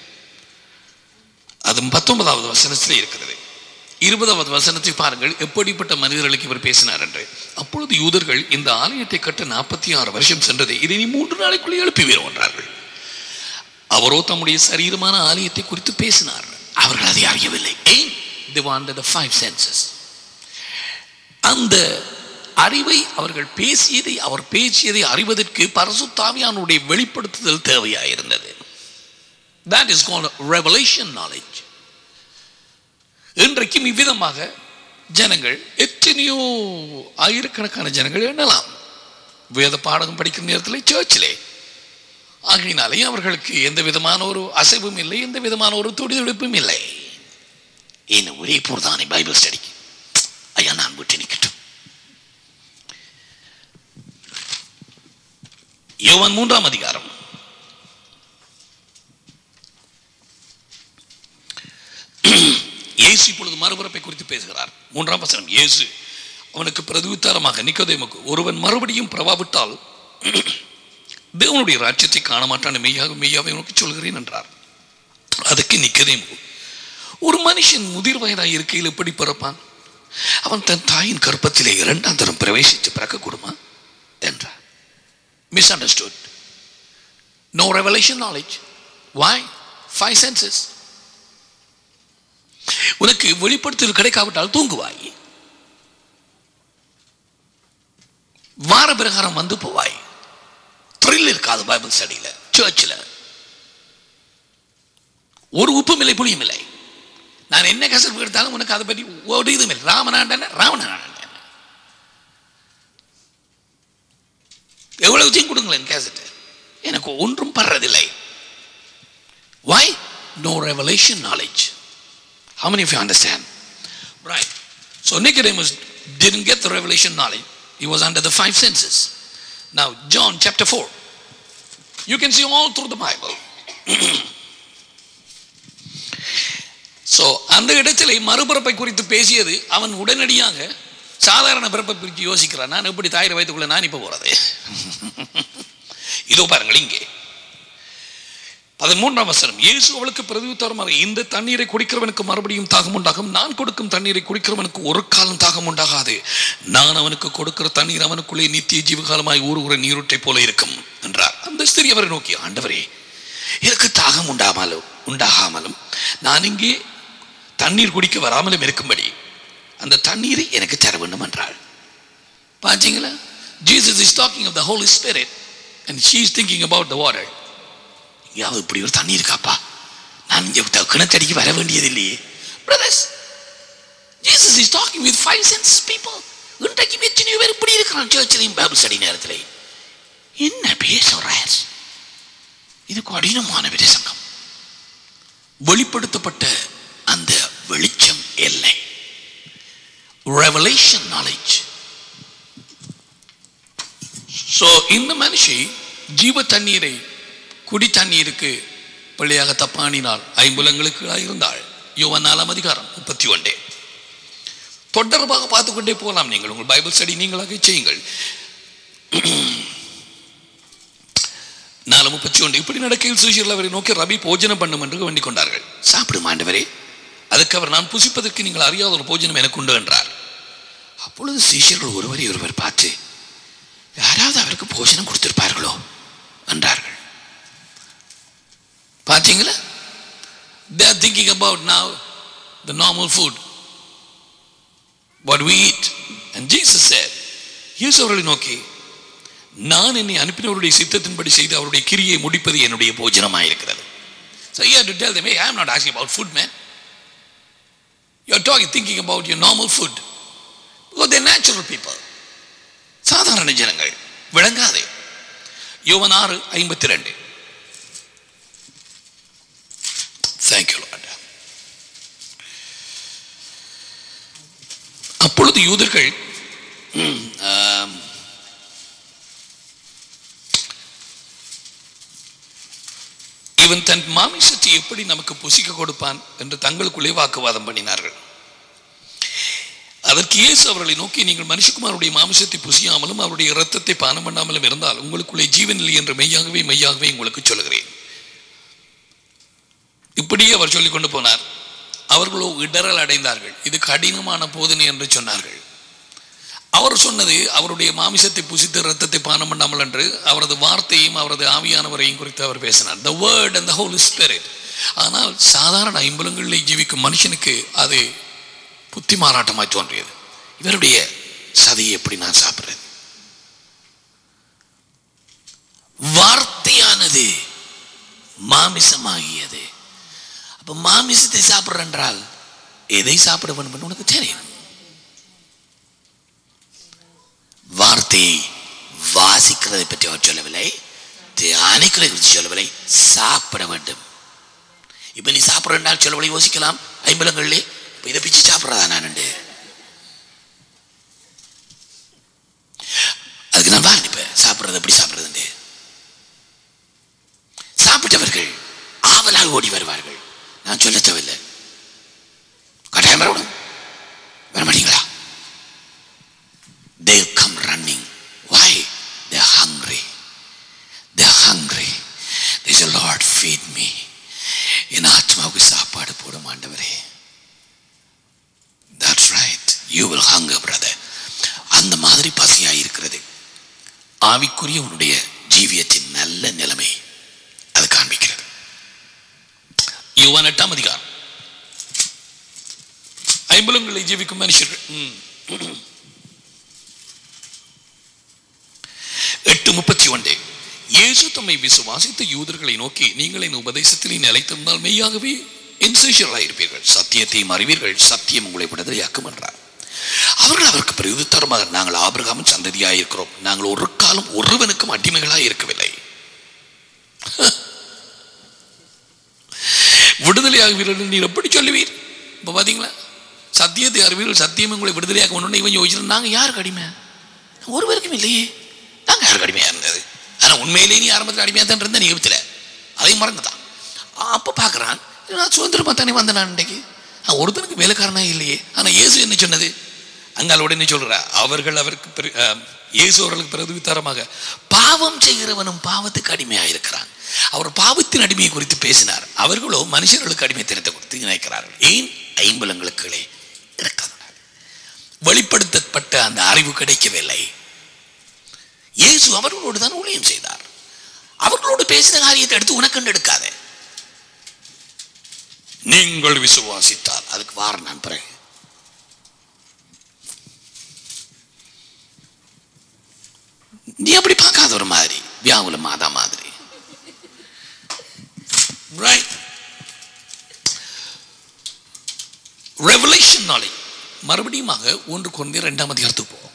அது பத்தொன்பதாவது வசனத்திலே இருக்கிறது இருபதாவது வசனத்தை பாருங்கள் எப்படிப்பட்ட மனிதர்களுக்கு இவர் பேசினார் என்று அப்பொழுது யூதர்கள் இந்த ஆலயத்தை கட்ட நாற்பத்தி ஆறு வருஷம் சென்றது இதை நீ மூன்று நாளைக்குள்ளே எழுப்புவீர் என்றார்கள் அவரோ தம்முடைய சரீரமான ஆலயத்தை குறித்து பேசினார் அவர்கள் அதை அறியவில்லை ஏன் they wanted the five senses அந்த அறிவை அவர்கள் பேசியதை அவர் பேசியதை அறிவதற்கு பரசுத்தாவியானுடைய வெளிப்படுத்துதல் தேவையாயிருந்தது that is called revelation knowledge இன்றைக்கும் இவ்விதமாக ஜனங்கள் எத்தனையோ ஆயிரக்கணக்கான ஜனங்கள் எண்ணலாம் வேத பாடகம் படிக்கிற நேரத்தில் சர்ச்சிலே ஆகையினாலே அவர்களுக்கு எந்த விதமான ஒரு அசைவும் இல்லை எந்த விதமான ஒரு துடிதுடிப்பும் இல்லை என்ன ஒரே போர்தானே பைபிள் ஸ்டடிக்கு ஐயா நான் விட்டு நிற்கட்டும் யோவான் மூன்றாம் அதிகாரம் இயேசு இப்பொழுது மறுபிறப்பை குறித்து பேசுகிறார் மூன்றாம் வசனம் இயேசு அவனுக்கு பிரதிவித்தாரமாக நிக்கோதேமுக்கு ஒருவன் மறுபடியும் பிரபாவிட்டால் தேவனுடைய ராஜ்யத்தை காண மாட்டான் மெய்யாக மெய்யாவை உனக்கு சொல்கிறேன் என்றார் அதுக்கு நிக்கதேமு ஒரு மனுஷன் முதிர் வயதாய் இருக்கையில் எப்படி பிறப்பான் அவன் தன் தாயின் கர்ப்பத்திலே இரண்டாம் தரம் பிரவேசித்து பிறக்கக்கூடுமா என்றார் misunderstood no revelation knowledge by five senses உனக்கு வெளிப்படுத்தல் கிடைக்காவிட்டால் தூங்குவாய் வார பிரகாரம் வந்து போவாய் த்ரில் இருக்காது பைபிள் ஸ்டடியில் சர்ச்சில் ஒரு உப்பும் இல்லை புளியும் இல்லை நான் என்ன கசப்பு எடுத்தாலும் உனக்கு அதை பற்றி ஒரு இதுவும் இல்லை ராமனாண்டன் ராவணனாண்டன் எவ்வளவு தீங்கு கொடுங்களேன் கேசட் எனக்கு ஒன்றும் படுறதில்லை why no revelation knowledge how many of you understand right so nicodemus didn't get the revelation knowledge he was under the five senses now john chapter 4 you can see all through the bible so அந்த இடத்துல மறுபிறப்பை குறித்து பேசியது அவன் உடனடியாக சாதாரண பிறப்பை குறித்து யோசிக்கிறான் நான் எப்படி தாயிர வயதுக்குள்ள நான் இப்போ போறது இதோ பாருங்கள் இங்கே பதிமூன்றாம் வசனம் இயேசு அவளுக்கு பிரதியுத்தரமாக இந்த தண்ணீரை குடிக்கிறவனுக்கு மறுபடியும் தாகம் உண்டாகும் நான் கொடுக்கும் தண்ணீரை குடிக்கிறவனுக்கு ஒரு காலம் தாகம் உண்டாகாது நான் அவனுக்கு கொடுக்கிற தண்ணீர் அவனுக்குள்ளே நித்திய ஜீவகாலமாய் ஊறுகிற நீரூற்றை போல இருக்கும் என்றார் அந்த ஸ்திரீ அவரை நோக்கி ஆண்டவரே எனக்கு தாகம் உண்டாமலும் உண்டாகாமலும் நான் இங்கே தண்ணீர் குடிக்க வராமலும் இருக்கும்படி அந்த தண்ணீரை எனக்கு தர வேண்டும் என்றாள் பாத்தீங்களா Jesus is talking of the holy spirit and she is thinking about the water எங்கேயாவது இப்படி ஒரு தண்ணி இருக்காப்பா நான் இங்கே த- கிணத்தடிக்கு வர வேண்டியது இல்லையே brothers Jesus is talking with five sense people இன்றைக்கு எத்தனையோ பேர் இப்படி இருக்கிறான் சர்ச்சிலையும் பைபிள் ஸ்டடி நேரத்தில் என்ன பேசுறார் இது கடினமான பிரசங்கம் வெளிப்படுத்தப்பட்ட அந்த வெளிச்சம் இல்லை ரெவலேஷன் நாலேஜ் ஸோ இந்த மனுஷி ஜீவ தண்ணீரை குடி தண்ணீருக்கு பிள்ளையாக தப்பாணினாள் ஐம்புலங்களுக்கு இருந்தாள் யோவன் நாலாம் அதிகாரம் முப்பத்தி ஒன்றே தொடர்பாக பார்த்துக்கொண்டே போகலாம் நீங்கள் உங்கள் பைபிள் ஸ்டடி நீங்களாக செய்யுங்கள் நாலு முப்பத்தி ஒன்று இப்படி நடக்கையில் சீஷர்கள் அவரை நோக்கி ரபி போஜனம் பண்ணும் என்று வேண்டிக் கொண்டார்கள் சாப்பிடும் ஆண்டவரே அதுக்கு அவர் நான் புசிப்பதற்கு நீங்கள் அறியாத ஒரு போஜனம் எனக்கு உண்டு என்றார் அப்பொழுது சீஷர்கள் ஒருவரை ஒருவர் பார்த்து யாராவது அவருக்கு போஜனம் கொடுத்திருப்பார்களோ என்றார்கள் பார்த்தீங்களா they are thinking about now the normal food what we eat and jesus said இயேசு அவர்களை நோக்கி நான் என்னை அனுப்பினவருடைய சித்தத்தின்படி செய்து அவருடைய கிரியை முடிப்பது என்னுடைய போஜனமாயிருக்கிறது so you have to tell them hey i am not asking about food man you are talking thinking about your normal food because they are natural people சாதாரண ஜனங்கள் விளங்காதே யோவன் ஆறு ஐம்பத்தி ரெண்டு தேங்க்யூ லார்ட் அப்பொழுது யூதர்கள் ம், ஆம், இவன் தன் மாமிசத்தை எப்படி நமக்கு புசிக்க கொடுப்பான் என்று தங்களுக்குள்ளே வாக்குவாதம் பண்ணினார்கள் அதற்கு இயேசு அவர்களை நோக்கி நீங்கள் மனுஷகுமாருடைய மாமிசத்தை புசியாமலும் அவருடைய இரத்தத்தை பானம் பண்ணாமலும் இருந்தால் உங்களுக்குள்ளே ஜீவன் இல்லை என்று மெய்யாகவே மெய்யாகவே உங்களுக்கு சொல்லுகிறேன் இப்படியே அவர் சொல்லிக் கொண்டு போனார் அவர்களோ இடரல் அடைந்தார்கள் இது கடினமான போதனை என்று சொன்னார்கள் அவர் சொன்னது அவருடைய மாமிசத்தை புசித்து இரத்தத்தை பானம் பண்ணாமல் என்று அவரது வார்த்தையும் அவரது ஆவியானவரையும் குறித்து அவர் பேசினார் the word and the holy spirit ஆனால் சாதாரண ஐம்பலங்களில் ஜீவிக்கும் மனுஷனுக்கு அது புத்தி மாறாட்டமாய் தோன்றியது இவருடைய சதையை எப்படி நான் சாப்பிடுறது வார்த்தையானது மாமிசமாகியது அப்ப மாமிசத்தை சாப்பிடுற என்றால் எதை சாப்பிட வேண்டும் என்று உனக்கு தெரியும் வார்த்தையை வாசிக்கிறதை பற்றி அவர் சொல்லவில்லை தியானிக்கிறதை பற்றி சொல்லவில்லை சாப்பிட வேண்டும் இப்ப நீ சாப்பிட்றால் சொல்லவில்லை யோசிக்கலாம் ஐம்பலங்களிலே இப்ப இதை பிச்சு சாப்பிட்றதா நான் அதுக்கு நான் வாரேன் இப்ப சாப்பிட்றது எப்படி சாப்பிட்றதுண்டு சாப்பிட்டவர்கள் ஆவலாக ஓடி வருவார்கள் நான் சொல்ல தேவையில்லை கட்டாயம் வரணும் வர மாட்டீங்களா they'll come running why they're hungry they're hungry they say lord feed me என் ஆத்மாவுக்கு சாப்பாடு போடும் ஆண்டவரே that's right you will hunger brother அந்த மாதிரி பசியாய் இருக்கிறது ஆவிக்குரிய உன்னுடைய ஜீவியத்தின் நல்ல நிலைமை அது காண்பிக்கிறது யோவான் எட்டாம் அதிகாரம் ஐம்பலங்களை ஜீவிக்கும் மனுஷர்கள் ம். எட்டு முப்பத்தி ஒன்று இயேசு தம்மை விசுவாசித்த யூதர்களை நோக்கி நீங்கள் என் உபதேசத்தில் நிலைத்திருந்தால் மெய்யாகவே என் சிஷியர்களாக இருப்பீர்கள் சத்தியத்தையும் அறிவீர்கள் சத்தியம் உங்களை விடுதலையாக்கும் என்றார் அவர்கள் அவருக்கு பிரயுத்தரமாக நாங்கள் ஆபிரகாமின் சந்ததியாக இருக்கிறோம் நாங்கள் ஒரு காலம் ஒருவனுக்கும் அடிமைகளாக இருக்கவில்லை விடுதலையாகுவீர்கள் நீர் எப்படி சொல்லுவீர் இப்போ பார்த்தீங்களா சத்தியத்தை அறிவீர்கள் சத்தியம் உங்களை விடுதலையாக ஒன்று இவன் யோசிச்சு நாங்கள் யாருக்கு அடிமை ஒருவருக்கும் இல்லையே நாங்கள் யாருக்கு அடிமையாக இருந்தது ஆனால் உண்மையிலேயே நீ ஆரம்பத்தில் அடிமையாக தான் இருந்த நிகழ்த்தில் அதையும் மறந்துதான் அப்போ பார்க்குறான் நான் சுதந்திரமாக தானே வந்தேன் நான் இன்றைக்கு நான் ஒருத்தனுக்கு வேலைக்காரனா இல்லையே ஆனால் இயேசு என்ன சொன்னது அங்கால் உடனே சொல்கிறா அவர்கள் அவருக்கு பிர- அஹ், இயேசு அவர்களுக்கு பிரதிவித்தாரமாக பாவம் செய்கிறவனும் பாவத்துக்கு அடிமையாக இருக்கிறான் அவர் பாவத்தின் அடிமையை குறித்து பேசினார் அவர்களோ மனுஷர்களுக்கு அடிமைத்தனத்தை குறித்து நினைக்கிறார்கள் ஏன் ஐம்பலங்களுக்களே இருக்கிறார் வெளிப்படுத்தப்பட்ட அந்த அறிவு கிடைக்கவில்லை இயேசு அவர்களோடு தான் ஊழியம் செய்தார் அவர்களோடு பேசின காரியத்தை எடுத்து உனக்கண்டு எடுக்காதே நீங்கள் விசுவாசித்தால் அதுக்கு வார நான் பிறகு நீ அப்படி பார்க்காத ஒரு மாதிரி வியாவுல மாதா மாதிரி ரைட் ரெவலேஷன் நாலேஜ் மறுபடியுமாக ஒன்று கொண்டு இரண்டாம் அதிகாரத்துக்கு போவோம்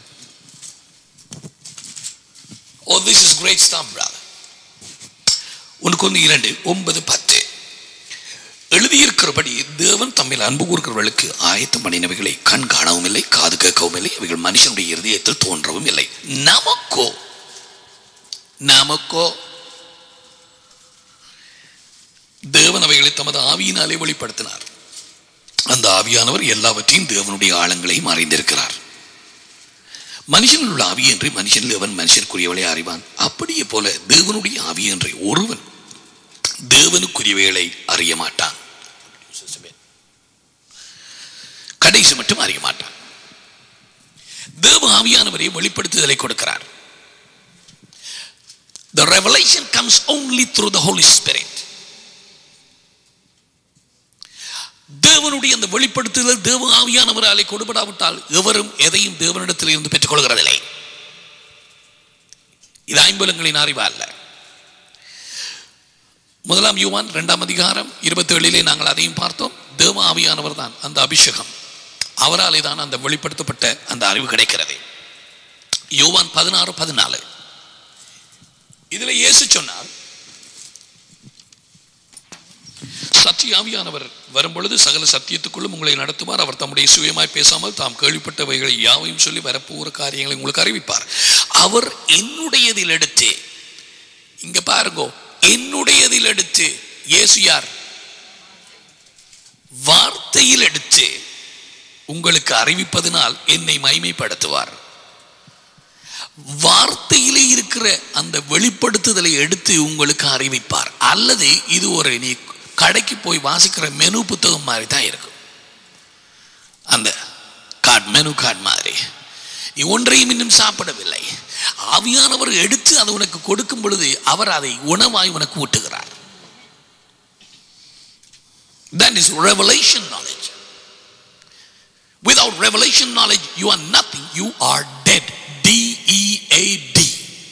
oh this is great storm brother ஒன்று கொண்டு இரண்டு ஒன்பது பத்து எழுதியிருக்கிறபடி தேவன் தம்மில் அன்பு கூறுகிறவர்களுக்கு ஆயத்தம் பண்ணினவைகளை கண் காணவும் இல்லை காது கேட்கவும் இல்லை அவைகள் மனுஷனுடைய இருதயத்தில் தோன்றவும் இல்லை நமக்கோ நமக்கோ தேவன் அவைகளை தமது ஆவியினாலே வெளிப்படுத்தினார் அந்த ஆவியானவர் எல்லாவற்றையும் தேவனுடைய ஆழங்களையும் அறிந்திருக்கிறார் மனுஷனில் உள்ள ஆவி என்று மனுஷனில் எவன் மனுஷனுக்குரியவளை அறிவான் அப்படியே போல தேவனுடைய ஆவி என்று ஒருவன் தேவனுக்குரியவைகளை அறிய மாட்டான் கடைசி மட்டும் அறிய மாட்டான் தேவ ஆவியானவரை வெளிப்படுத்துதலை கொடுக்கிறார் The revelation comes only through the Holy Spirit. தேவனுடைய அந்த வெளிப்படுத்துதல் தேவ ஆவியானவராலே கொடுபடாவிட்டால் எவரும் எதையும் தேவனிடத்தில் இருந்து பெற்றுக் கொள்கிறதில்லை இது ஐம்பலங்களின் அறிவா அல்ல முதலாம் யுவான் இரண்டாம் அதிகாரம் இருபத்தி ஏழிலே நாங்கள் அதையும் பார்த்தோம் தேவ ஆவியானவர் தான் அந்த அபிஷேகம் அவராலே தான் அந்த வெளிப்படுத்தப்பட்ட அந்த அறிவு கிடைக்கிறது யோவான் பதினாறு பதினாலு இதுல இயேசு சொன்னார் சத்திய ஆவியானவர் வரும்பொழுது சகல சத்தியத்துக்குள்ளும் உங்களை நடத்துவார் அவர் தம்முடைய சுயமாய் பேசாமல் தாம் கேள்விப்பட்டவைகளை யாவையும் சொல்லி வரப்போகிற காரியங்களை உங்களுக்கு அறிவிப்பார் அவர் என்னுடையதில் எடுத்து இங்க பாருங்கோ என்னுடையதில் எடுத்து இயேசு யார் வார்த்தையில் எடுத்து உங்களுக்கு அறிவிப்பதனால் என்னை மைமைப்படுத்துவார் வார்த்தையிலே இருக்கிற அந்த வெளிப்படுத்துதலை எடுத்து உங்களுக்கு அறிவிப்பார் அல்லது இது ஒரு நீ கடைக்கு போய் வாசிக்கிற மெனு புத்தகம் மாதிரி தான் இருக்கும் அந்த கார்டு மெனு கார்டு மாதிரி நீ ஒன்றையும் இன்னும் சாப்பிடவில்லை ஆவியானவர் எடுத்து அதை உனக்கு கொடுக்கும் பொழுது அவர் அதை உணவாய் உனக்கு ஊட்டுகிறார் that is revelation knowledge without revelation knowledge you are nothing you are dead d e a d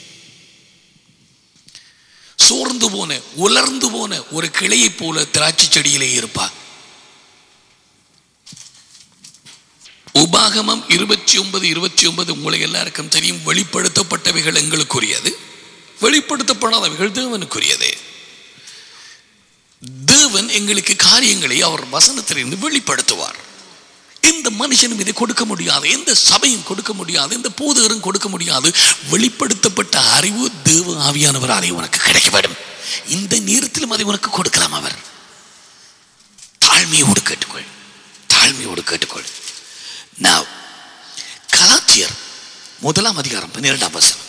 சோர்ந்து போன உலர்ந்து போன ஒரு கிளையை போல திராட்சை செடியிலே இருப்பா உபாகமம் இருபத்தி ஒன்பது இருபத்தி ஒன்பது உங்களை எல்லாருக்கும் தெரியும் வெளிப்படுத்தப்பட்டவைகள் எங்களுக்குரியது வெளிப்படுத்தப்படாதவைகள் தேவனுக்குரியது தேவன் எங்களுக்கு காரியங்களை அவர் வசனத்திலிருந்து வெளிப்படுத்துவார் எந்த மனுஷனும் இதை கொடுக்க முடியாது எந்த சபையும் கொடுக்க முடியாது எந்த போதகரும் கொடுக்க முடியாது வெளிப்படுத்தப்பட்ட அறிவு தேவ ஆவியானவராலே உனக்கு கிடைக்க வேண்டும் இந்த நேரத்திலும் அதை உனக்கு கொடுக்கலாம் அவர் தாழ்மையோடு கேட்டுக்கொள் தாழ்மையோடு கேட்டுக்கொள் Now, கலாத்தியர் முதலாம் அதிகாரம் பன்னிரெண்டாம் வசனம்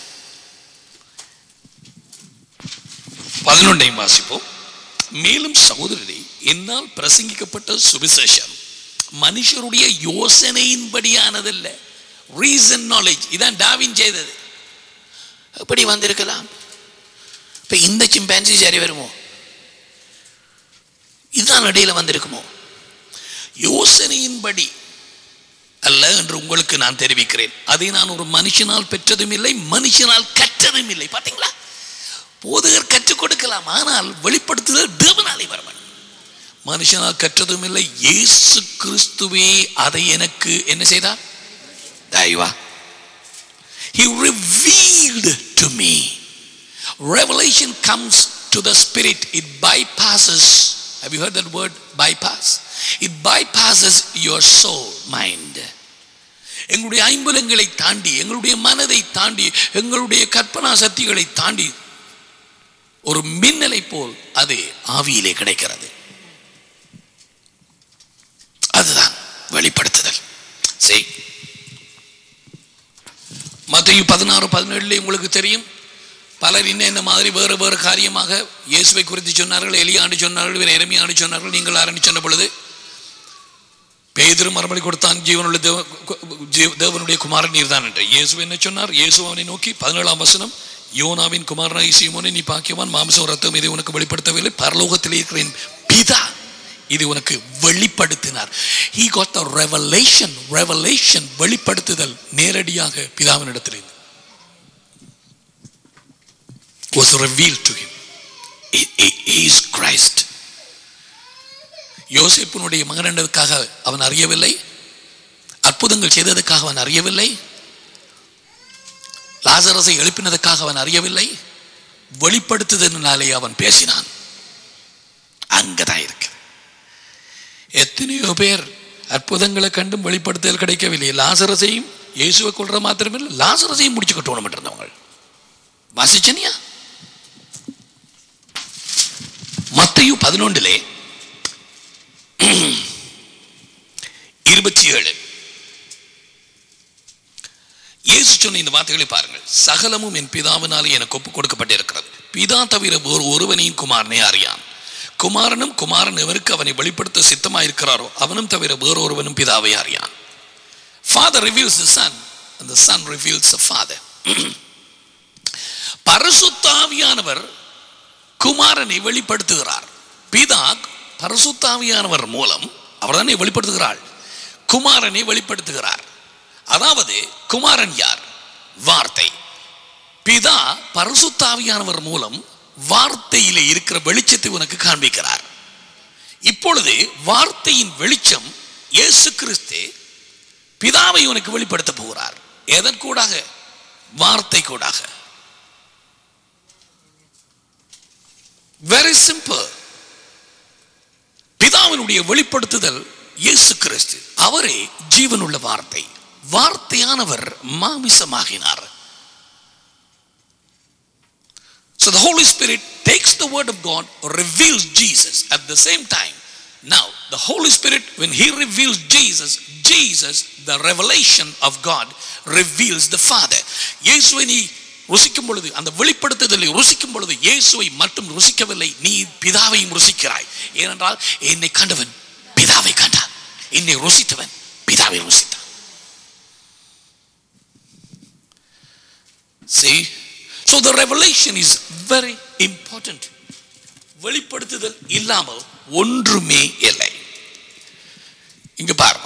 பதினொன்றையும் வாசிப்போம் மேலும் சகோதரரே என்னால் பிரசங்கிக்கப்பட்ட சுவிசேஷம் மனுஷருடைய யோசனையின்படியானதல்ல ரீசன் நாலேஜ் இதான் டாவின் செய்தது எப்படி வந்திருக்கலாம் இப்ப இந்த சிம்பான்சி சரி வருமோ இதுதான் இடையில வந்திருக்குமோ யோசனையின்படி அல்ல என்று உங்களுக்கு நான் தெரிவிக்கிறேன் அதை நான் ஒரு மனுஷனால் பெற்றதும் இல்லை மனுஷனால் கற்றதும் இல்லை பாத்தீங்களா போதகர் கற்றுக் கொடுக்கலாம் ஆனால் வெளிப்படுத்துதல் தேவனாலே வரவன் மனுஷனால் கற்றதும் இல்லை இயேசு கிறிஸ்துவே அதை எனக்கு என்ன செய்தார் தயவா He revealed to me. Revelation comes to the spirit. It bypasses. Have you heard that word? Bypass. It bypasses your soul, mind. எங்களுடைய ஐம்பலங்களை தாண்டி எங்களுடைய மனதை தாண்டி எங்களுடைய கற்பனா சக்திகளை தாண்டி ஒரு மின்னலை போல் அது ஆவியிலே கிடைக்கிறது அதுதான் வெளிப்படுத்துதல் சரி மத்திய பதினாறு பதினேழுல உங்களுக்கு தெரியும் பலர் இன்ன இந்த மாதிரி வேறு வேறு காரியமாக இயேசுவை குறித்து சொன்னார்கள் எலியாண்டு சொன்னார்கள் வேறு எரமியாண்டு சொன்னார்கள் நீங்கள் ஆரம்பி சொன்ன பொழுது பேதிரும் மறுமொழி கொடுத்தான் ஜீவனுள்ள தேவ ஜீவ- தேவனுடைய குமாரன் நீர்தான் என்று இயேசு என்ன சொன்னார் இயேசு அவனை நோக்கி பதினேழாம் வசனம் யோனாவின் குமாரனாய் சீமோனே நீ பாக்கியவான் மாம்சம் ரத்தம் இதை உனக்கு வெளிப்படுத்தவில்லை பரலோகத்தில் இருக்கிற என் பிதா இது உனக்கு வெளிப்படுத்தினார் he got the revelation revelation வெளிப்படுத்துதல் நேரடியாக பிதாவினிடத்தில் was revealed to him he, he, he is Christ யோசேப்பினுடைய மகன் என்றதுக்காக அவன் அறியவில்லை அற்புதங்கள் செய்ததற்காக அவன் அறியவில்லை லாசரஸை எழுப்பினதற்காக அவன் அறியவில்லை வெளிப்படுத்துதலினாலே அவன் பேசினான் அங்கதான் இருக்கு எத்தனையோ பேர் அற்புதங்களை கண்டும் வெளிப்படுத்தல் கிடைக்கவில்லை லாசரசையும் இயேசுவை கொள்ற மாத்திரமில்லை லாசரசையும் முடிச்சு கட்டணும் இருந்தவங்க வாசிச்சனியா மத்தையு பதினொன்றிலே இருபத்தி ஏழு இயேசு சொன்ன இந்த வார்த்தைகளை பாருங்கள் சகலமும் என் பிதாவினாலே எனக்கு ஒப்பு கொடுக்கப்பட்டிருக்கிறது பிதா தவிர ஒரு ஒருவனையும் குமாரனே அறியான் குமாரனும் குமாரன் எவருக்கு அவனை வெளிப்படுத்த சித்தமாயிருக்கிறாரோ அவனும் தவிர வேறொருவனும் பிதாவை அறியான் ஃபாதர் ரிவீல்ஸ் த சன் அந்த சன் ரிவீல்ஸ் த ஃபாதர் பரிசுத்தாவியானவர் குமாரனை வெளிப்படுத்துகிறார் பிதா பரிசுத்தாவியானவர் மூலம் அவர்தானே வெளிப்படுத்துகிறாள் குமாரனை வெளிப்படுத்துகிறார் அதாவது குமாரன் யார் வார்த்தை பிதா பரிசுத்தாவியானவர் மூலம் வார்த்தையிலே இருக்கிற வெளிச்சத்தை உனக்கு காண்பிக்கிறார் இப்பொழுது வார்த்தையின் வெளிச்சம் இயேசு கிறிஸ்து பிதாவை உனக்கு வெளிப்படுத்த போகிறார் எதற்கூடாக வார்த்தை கூடாக வெரி சிம்பிள் பிதாவினுடைய வெளிப்படுத்துதல் இயேசு கிறிஸ்து அவரே ஜீவனுள்ள வார்த்தை வார்த்தையானவர் மாமிசமாகினார் So the Holy Spirit takes the word of God, reveals Jesus at the same time. Now, the Holy Spirit, when He reveals Jesus, Jesus, the revelation of God, reveals the Father. இயேசுவை நீ ருசிக்கும் பொழுது அந்த வெளிப்படுத்துதலை ருசிக்கும் பொழுது இயேசுவை மட்டும் ருசிக்கவில்லை நீ பிதாவையும் ருசிக்கிறாய் ஏனென்றால் என்னை கண்டவன் பிதாவை கண்டான் என்னை ருசித்தவன் பிதாவை ருசித்தான் See? So the revelation is very important. வெளிப்படுத்துதல் இல்லாமல் ஒன்றுமே இல்லை இங்க பாருங்க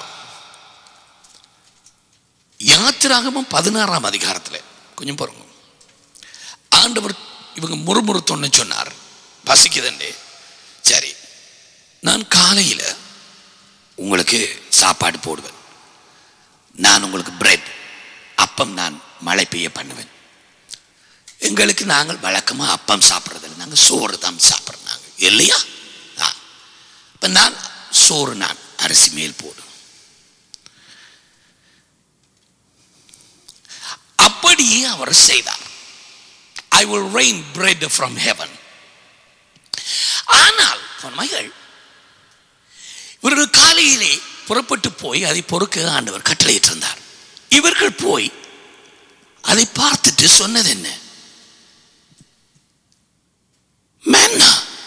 யாத்திராகமும் பதினாறாம் அதிகாரத்துல கொஞ்சம் பாருங்க ஆண்டவர் இவங்க முறுமுறுத்தொன்னு சொன்னார் பசிக்குதுண்டே சரி நான் காலையில உங்களுக்கு சாப்பாடு போடுவேன் நான் உங்களுக்கு பிரெட் அப்பம் நான் மழை பெய்ய பண்ணுவேன் எங்களுக்கு நாங்கள் வழக்கமா அப்பம் சாப்பிட்றதில்ல நாங்கள் சோறு தான் சாப்பிட்றோம் நாங்கள் இல்லையா ஆ இப்போ நான் சோறு நான் அரிசி மேல் போடும் அப்படியே அவர் செய்தார் I will rain bread from heaven ஆனால் மகள் இவர்கள் காலையிலே புறப்பட்டு போய் அதை பொறுக்க ஆண்டவர் கட்டளையிட்டிருந்தார் இவர்கள் போய் அதை பார்த்துட்டு சொன்னது என்ன மன்னா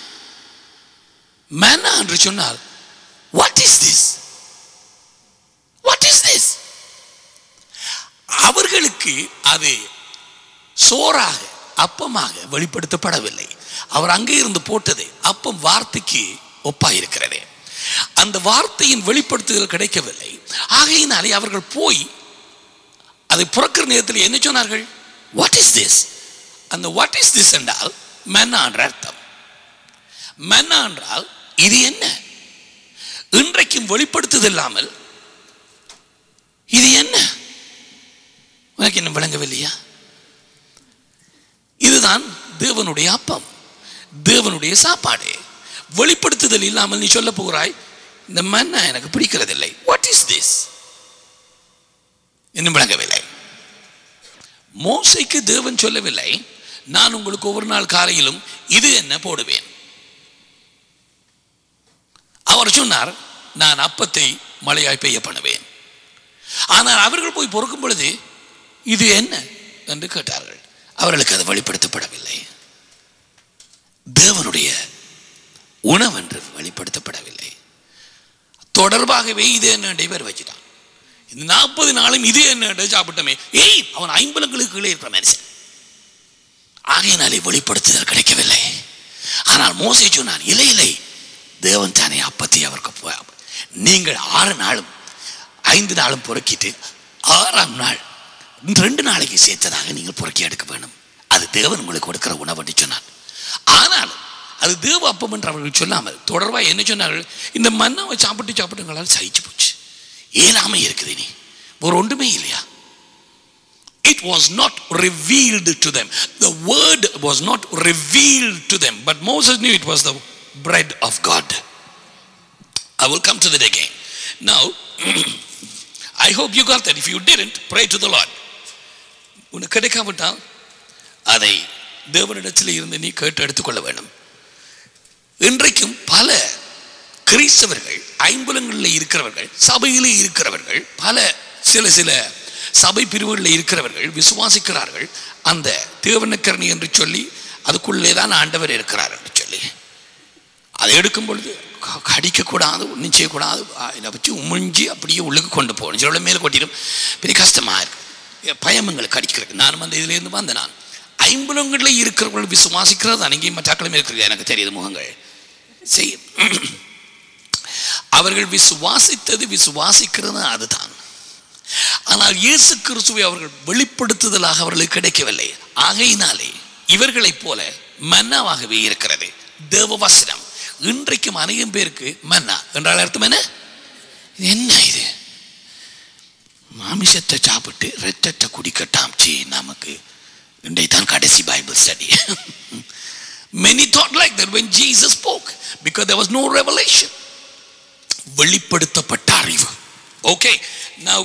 மன்னா என்று சொன்னால் what is this what is this அவர்களுக்கு அது சோறாக அப்பமாக வெளிப்படுத்தப்படவில்லை அவர் அங்கே இருந்து போட்டது அப்பம் வார்த்தைக்கு ஒப்பாயிருக்கிறதே அந்த வார்த்தையின் வெளிப்படுத்துதல் கிடைக்கவில்லை ஆகையினாலே அவர்கள் போய் அதை புறக்கிற நேரத்தில் என்ன சொன்னார்கள் வாட் இஸ் திஸ் அந்த வாட் இஸ் திஸ் என்றால் மன்னா என்ற அர்த்தம் மன்னா என்றால் இது என்ன இன்றைக்கும் வெளிப்படுத்துது இல்லாமல் இது என்ன உனக்கு இன்னும் விளங்கவில்லையா இதுதான் தேவனுடைய அப்பம் தேவனுடைய சாப்பாடு வெளிப்படுத்துதல் இல்லாமல் நீ சொல்ல போகிறாய் இந்த மன்னா எனக்கு பிடிக்கிறதில்லை வாட் இஸ் திஸ் இன்னும் விளங்கவில்லை மோசைக்கு தேவன் சொல்லவில்லை நான் உங்களுக்கு ஒவ்வொரு நாள் காலையிலும் இது என்ன போடுவேன் அவர் சொன்னார் நான் அப்பத்தை மழையாய் பெய்ய பண்ணுவேன் ஆனால் அவர்கள் போய் பொறுக்கும் பொழுது இது என்ன என்று கேட்டார்கள் அவர்களுக்கு அது வெளிப்படுத்தப்படவில்லை தேவனுடைய உணவு என்று வெளிப்படுத்தப்படவில்லை தொடர்பாகவே இது என்ன பேர் வச்சுட்டான் இந்த நாற்பது நாளும் இது என்ன சாப்பிட்டமே ஏய் அவன் ஐம்பலங்களுக்கு கீழே இருக்கிற மனுஷன் ஆகையினாலே வெளிப்படுத்துதல் கிடைக்கவில்லை ஆனால் மோசை சொன்னான் இல்லை இல்லை தேவன் தானே அப்பத்தை அவருக்கு போ- நீங்கள் ஆறு நாளும் ஐந்து நாளும் பொறுக்கிட்டு ஆறாம் நாள் ரெண்டு நாளைக்கு சேர்த்ததாக நீங்கள் பொறுக்கி எடுக்க வேணும் அது தேவன் உங்களுக்கு கொடுக்கிற உணவு என்று சொன்னான் ஆனாலும் அது தேவ அப்பம் என்று அவர்கள் சொல்லாமல் தொடர்பாக என்ன சொன்னார்கள் இந்த மன்னாவை சாப்பிட்டு சாப்பிட்டுங்களால் சகிச்சு போச்சு ஏலாமை இருக்குது நீ ஒரு ஒன்றுமே இல்லையா it was not revealed to them. The word was not revealed to them, but Moses knew it was the bread of God. I will come to that again. Now, I hope you got that. If you didn't, pray to the Lord. உனக்கு கிடைக்காவிட்டால் அதை தேவனிடத்தில் இருந்து நீ கேட்டு எடுத்துக்கொள்ள வேண்டும் இன்றைக்கும் பல கிறிஸ்தவர்கள் ஐம்புலங்களில் இருக்கிறவர்கள் சபையிலே இருக்கிறவர்கள் பல சில சில சபை பிரிவுகளில் இருக்கிறவர்கள் விசுவாசிக்கிறார்கள் அந்த தேவனக்கரணி என்று சொல்லி அதுக்குள்ளே தான் ஆண்டவர் இருக்கிறார் என்று சொல்லி அதை எடுக்கும் பொழுது க- கடிக்கக்கூடாது ஒன்றும் செய்யக்கூடாது இதை வச்சு உமிஞ்சி அப்படியே உள்ளுக்கு கொண்டு போகணும் சில மேலே கொட்டிடும் பெரிய கஷ்டமாக இருக்கு எ- பயம் எங்களுக்கு கடிக்கிறது நானும் அந்த இதுலேருந்து வந்த நான் ஐம்புலங்களில் இருக்கிறவர்கள் விசுவாசிக்கிறது அன்றைக்கும் மற்றாக்களும் இருக்கிறது எனக்கு தெரியுது முகங்கள் செய் அவர்கள் விசுவாசித்தது விசுவாசிக்கிறது அதுதான் ஆனால் இயேசு கிறிஸ்துவை அவர்கள் வெளிப்படுத்துதலாக அவர்களுக்கு கிடைக்கவில்லை ஆகையினாலே இவர்களைப் போல மன்னாவாகவே இருக்கிறது தேவ வசனம் இன்றைக்கும் அநேகம் பேருக்கு மன்னா என்றால் அர்த்தம் என்ன இது என்ன இது மாமிசத்தை சாப்பிட்டு ரத்தத்தை குடிக்கட்டாம் சி நமக்கு இன்றைக்கு தான் கடைசி Bible study many thought like that when Jesus spoke because there was no revelation வெளிப்படுத்தப்பட்ட அறிவு ஓகே now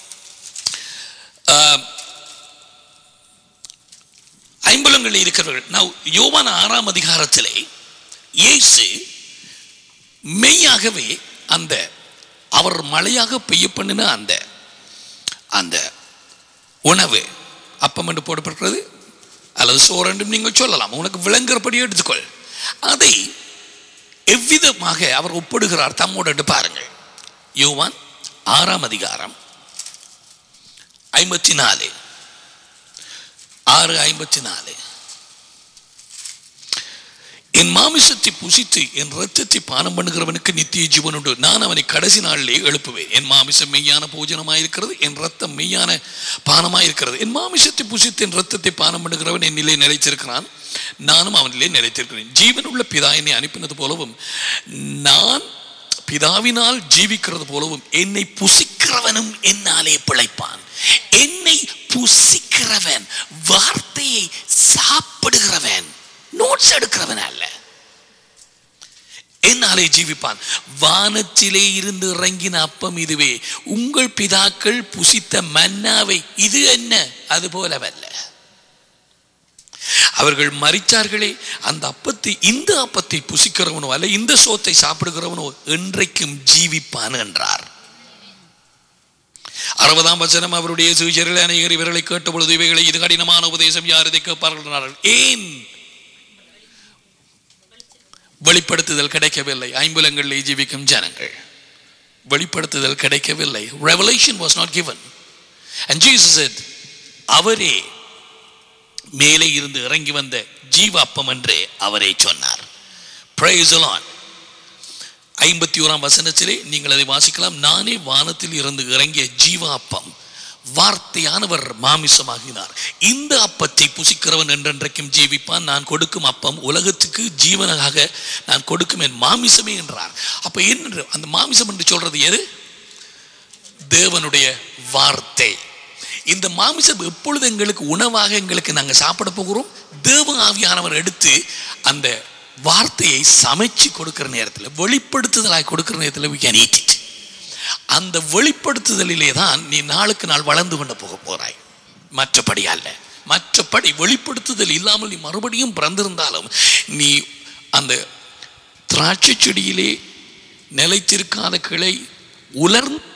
uh, ஐம்பலங்களில் இருக்கிறவர்கள் now யோவான் ஆறாம் அதிகாரத்திலே இயேசு மெய்யாகவே அந்த அவர் மழையாக பெய்ய பண்ணின அந்த அந்த உணவு அப்பம் என்று போடப்பட்டிருக்கிறது அல்லது சோறு என்றும் நீங்கள் சொல்லலாம் உனக்கு விளங்குறபடி எடுத்துக்கொள் அதை எவ்விதமாக அவர் ஒப்பிடுகிறார் தம்மோடு என்று பாருங்கள் யோவான் ஆறாம் அதிகாரம் ஐம்பத்தி நாலு ஆறு ஐம்பத்தி நாலு என் மாமிசத்தை புசித்து என் ரத்தத்தை பானம் பண்ணுகிறவனுக்கு நித்திய ஜீவன் உண்டு நான் அவனை கடைசி நாளிலே எழுப்புவேன் என் மாமிசம் மெய்யான போஜனமாயிருக்கிறது என் ரத்தம் மெய்யான பானமாயிருக்கிறது என் மாமிசத்தை புசித்து என் ரத்தத்தை பானம் பண்ணுகிறவன் என்னிலே நிலைத்திருக்கிறான் நானும் அவனிலே நிலைத்திருக்கிறேன் ஜீவன் உள்ள பிதா என்னை அனுப்பினது போலவும் நான் பிதாவினால் ஜீவிக்கிறது போலவும் என்னை புசிக்கிறவனும் என்னாலே பிழைப்பான் என்னை புசிக்கிறவன் வார்த்தையை சாப்பிடுகிறவன் நோட்ஸ் எடுக்கிறவன் அல்ல என்னாலே ஜீவிப்பான் வானத்திலே இருந்து இறங்கின அப்பம் இதுவே உங்கள் பிதாக்கள் புசித்த மன்னாவை இது என்ன அது போலவல்ல அவர்கள் மறிச்சார்களே அந்த அப்பத்தை இந்த அப்பத்தை புசிக்கிறவனோ அல்ல இந்த சோத்தை சாப்பிடுகிறவனோ என்றைக்கும் ஜீவிப்பான் என்றார் அறுபதாம் வசனம் அவருடைய சுவிச்சரில் அநேகர் இவர்களை கேட்ட பொழுது இவைகளை இது கடினமான உபதேசம் யார் இதை கேட்பார்கள் என்றார்கள். ஏன் வெளிப்படுத்துதல் கிடைக்கவில்லை ஐம்புலங்களில் ஜீவிக்கும் ஜனங்கள் வெளிப்படுத்துதல் கிடைக்கவில்லை revelation was not given and jesus said அவரே மேலே இருந்து இறங்கி வந்த ஜீவ அப்பம் என்று அவரே சொன்னார் praise the lord ஐம்பத்தி ஓராம் வசனத்திலே நீங்கள் அதை வாசிக்கலாம் நானே வானத்தில் இருந்து இறங்கிய ஜீவ அப்பம் வார்த்தையானவர் மாமிசமாகினார் இந்த அப்பத்தை புசிக்கிறவன் என்றென்றைக்கும் ஜீவிப்பான் நான் கொடுக்கும் அப்பம் உலகத்துக்கு ஜீவனாக நான் கொடுக்கும் என் மாமிசமே என்றார் அப்ப என்ன அந்த மாமிசம் என்று சொல்றது எது தேவனுடைய வார்த்தை இந்த மாமிசம் எப்பொழுது எங்களுக்கு உணவாக எங்களுக்கு நாங்கள் சாப்பிட போகிறோம் தேவ ஆவியானவர் எடுத்து அந்த வார்த்தையை சமைச்சு கொடுக்கிற நேரத்தில் வெளிப்படுத்துதலாய் கொடுக்கிற நேரத்தில் we can eat it அந்த வெளிப்படுத்துதலிலே தான் நீ நாளுக்கு நாள் வளர்ந்து கொண்டு போக போறாய் மற்றபடி அல்ல மற்றபடி வெளிப்படுத்துதல் இல்லாமல் நீ மறுபடியும் பிறந்திருந்தாலும் நீ அந்த திராட்சை செடியிலே நிலைத்திருக்காத கிளை உலர்ந்து